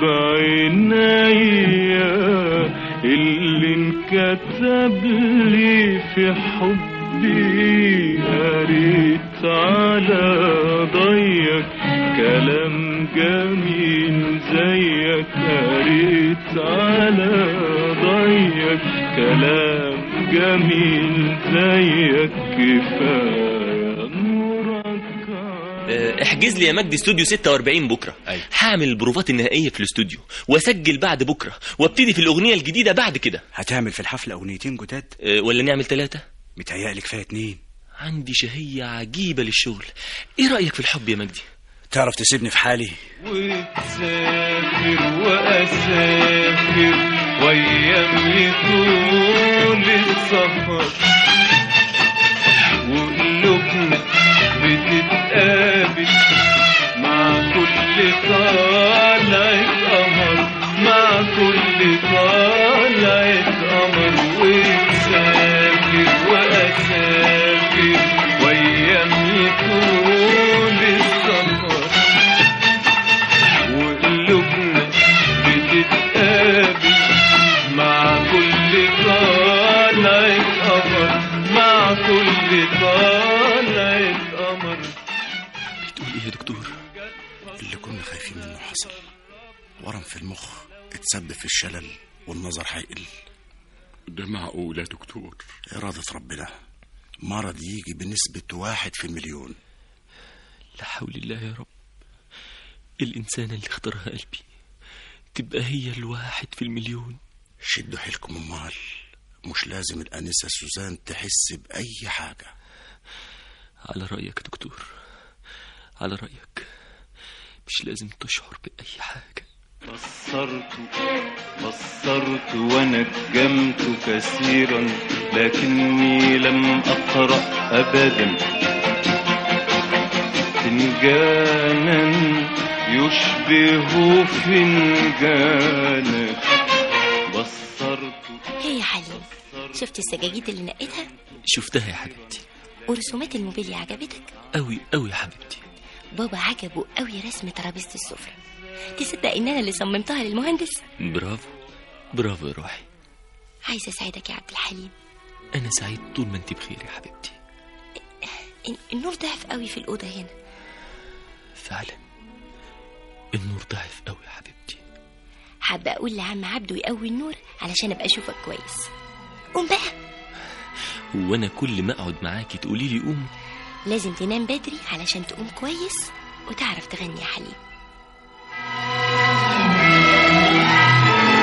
بعينيا اللي انكتب لي في حبي قريت على ضيق كلام جميل زيك قريت على ضيق كلام جميل زيك كفايه نورك آه، احجز لي يا مجدي استوديو 46 بكره هعمل البروفات النهائيه في الاستوديو واسجل بعد بكره وابتدي في الاغنيه الجديده بعد كده هتعمل في الحفله اغنيتين جداد أه ولا نعمل ثلاثه متهيألي كفايه اتنين عندي شهيه عجيبه للشغل ايه رايك في الحب يا مجدي تعرف تسيبني في حالي وتسافر واسافر وايام طول السفر وقلوبنا بتتقابل مع كل طالعة قمر مع كل طالعة قمر وتسافر واسافر وايام طول السفر وقلوبنا بتتقابل مع كل طالعة قمر مع كل طالعة قمر بتقول ايه يا دكتور اللي كنا خايفين منه حصل ورم في المخ اتسبب في الشلل والنظر هيقل ده معقول يا دكتور إرادة ربنا مرض يجي بنسبة واحد في المليون لا حول الله يا رب الإنسانة اللي اختارها قلبي تبقى هي الواحد في المليون شدوا حيلكم امال مش لازم الأنسة سوزان تحس بأي حاجة على رأيك يا دكتور على رأيك مش لازم تشعر بأي حاجة بصرت بصرت ونجمت كثيرا لكني لم أقرأ أبدا فنجانا يشبه فنجانك بصرت هي يا حليم شفت السجاجيد اللي نقيتها شفتها يا حبيبتي ورسومات الموبيليا عجبتك أوي أوي يا حبيبتي بابا عجبه قوي رسم ترابيزة السفرة تصدق ان انا اللي صممتها للمهندس برافو برافو يا روحي عايزة اساعدك يا عبد الحليم أنا سعيد طول ما أنت بخير يا حبيبتي ال- النور ضعف قوي في الأوضة هنا فعلا النور ضعف أوي يا حبيبتي حابة أقول لعم عبده يقوي النور علشان أبقى أشوفك كويس قوم بقى وأنا كل ما أقعد معاكي تقولي لي قوم لازم تنام بدري علشان تقوم كويس وتعرف تغني يا حليم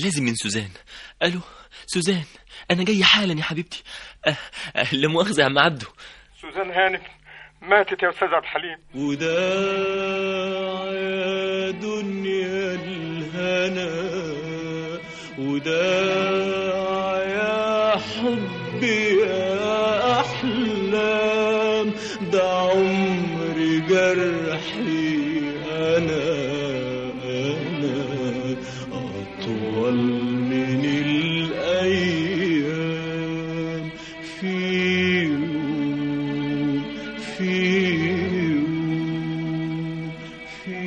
لازم من سوزان الو سوزان انا جاي حالا يا حبيبتي أه أه لا مؤاخذه يا عم عبده سوزان هانم ماتت يا استاذ عبد الحليم وداع يا دنيا الهنا وداع يا حبي يا أحلام ده عمري جرحي أنا أنا أطول من الأيام في يوم في يوم في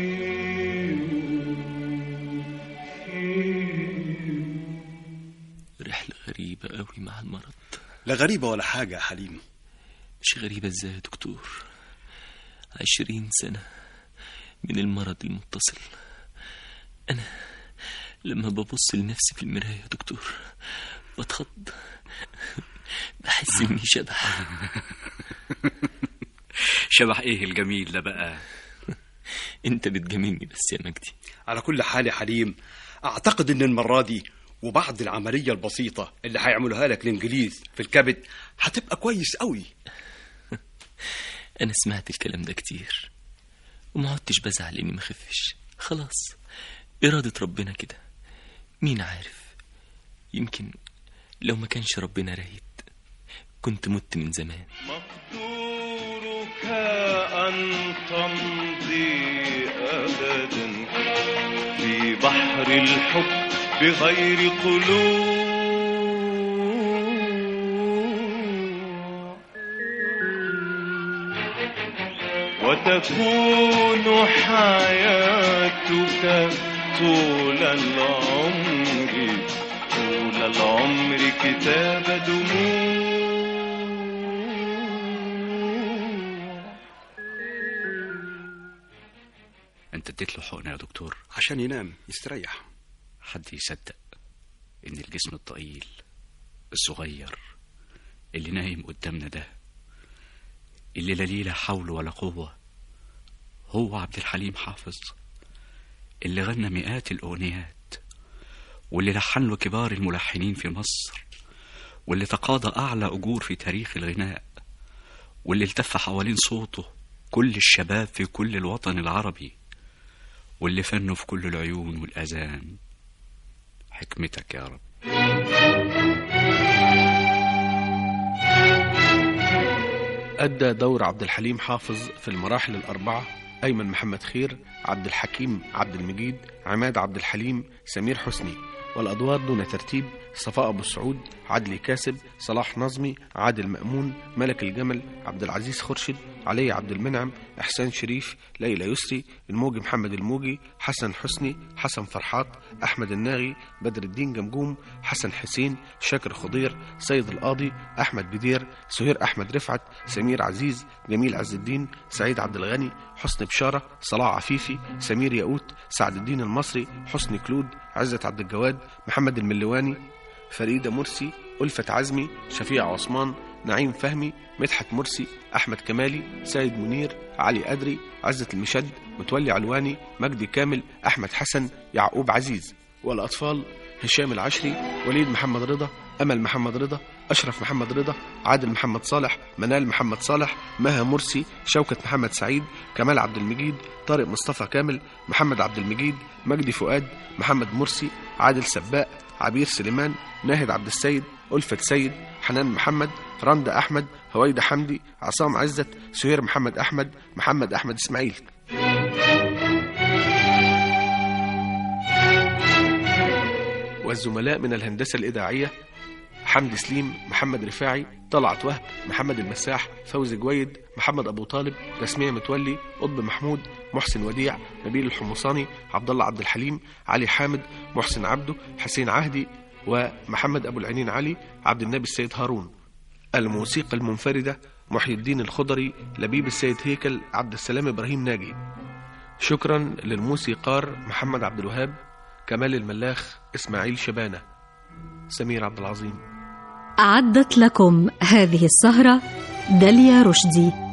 رحله غريبه قوي مع المرض لا غريبة ولا حاجة يا حليم مش غريبه ازاي يا دكتور عشرين سنه من المرض المتصل انا لما ببص لنفسي في المرايه يا دكتور بتخض بحس اني شبح شبح ايه الجميل ده بقى انت بتجاملني بس يا مجدي على كل حال يا حليم أعتقد إن المرة دي وبعد العملية البسيطة اللي هيعملوها لك الإنجليز في الكبد هتبقى كويس قوي انا سمعت الكلام ده كتير وما عدتش بزعل اني ما خفش خلاص إرادة ربنا كده مين عارف يمكن لو ما كانش ربنا رايد كنت مت من زمان مقدورك أن تمضي أبدا في بحر الحب بغير قلوب وتكون حياتك طول العمر طول العمر كتاب دموع انت اديت له حقنه يا دكتور عشان ينام يستريح حد يصدق ان الجسم الضئيل الصغير اللي نايم قدامنا ده اللي لا ليه لا حول ولا قوة هو عبد الحليم حافظ اللي غنى مئات الأغنيات واللي لحن له كبار الملحنين في مصر واللي تقاضى أعلى أجور في تاريخ الغناء واللي التف حوالين صوته كل الشباب في كل الوطن العربي واللي فنه في كل العيون والأذان حكمتك يا رب أدى دور عبد الحليم حافظ في المراحل الأربعة أيمن محمد خير عبد الحكيم عبد المجيد عماد عبد الحليم سمير حسني والأدوار دون ترتيب صفاء أبو السعود عدلي كاسب صلاح نظمي عادل مأمون ملك الجمل عبد العزيز خرشد علي عبد المنعم إحسان شريف ليلى يسري الموجي محمد الموجي حسن حسني حسن فرحات أحمد الناغي بدر الدين جمجوم حسن حسين شاكر خضير سيد القاضي أحمد بدير سهير أحمد رفعت سمير عزيز جميل عز الدين سعيد عبد الغني حسن بشارة صلاح عفيفي سمير ياقوت سعد الدين المصري حسني كلود عزت عبد الجواد محمد الملواني فريدة مرسي ألفة عزمي شفيع عثمان نعيم فهمي مدحت مرسي أحمد كمالي سيد منير علي أدري عزة المشد متولي علواني مجدي كامل أحمد حسن يعقوب عزيز والأطفال هشام العشري وليد محمد رضا أمل محمد رضا أشرف محمد رضا عادل محمد صالح منال محمد صالح مها مرسي شوكة محمد سعيد كمال عبد المجيد طارق مصطفى كامل محمد عبد المجيد مجدي فؤاد محمد مرسي عادل سباق عبير سليمان ناهد عبد السيد ألفة سيد حنان محمد رندا أحمد هويدا حمدي عصام عزت سهير محمد أحمد محمد أحمد إسماعيل والزملاء من الهندسة الإذاعية حمدي سليم محمد رفاعي طلعت وهب محمد المساح فوزي جويد محمد أبو طالب تسمية متولي قطب محمود محسن وديع نبيل الحمصاني عبد الله عبد الحليم علي حامد محسن عبده حسين عهدي ومحمد أبو العينين علي عبد النبي السيد هارون الموسيقى المنفردة محي الدين الخضري لبيب السيد هيكل عبد السلام إبراهيم ناجي شكرا للموسيقار محمد عبد الوهاب كمال الملاخ إسماعيل شبانة سمير عبد العظيم أعدت لكم هذه السهرة داليا رشدي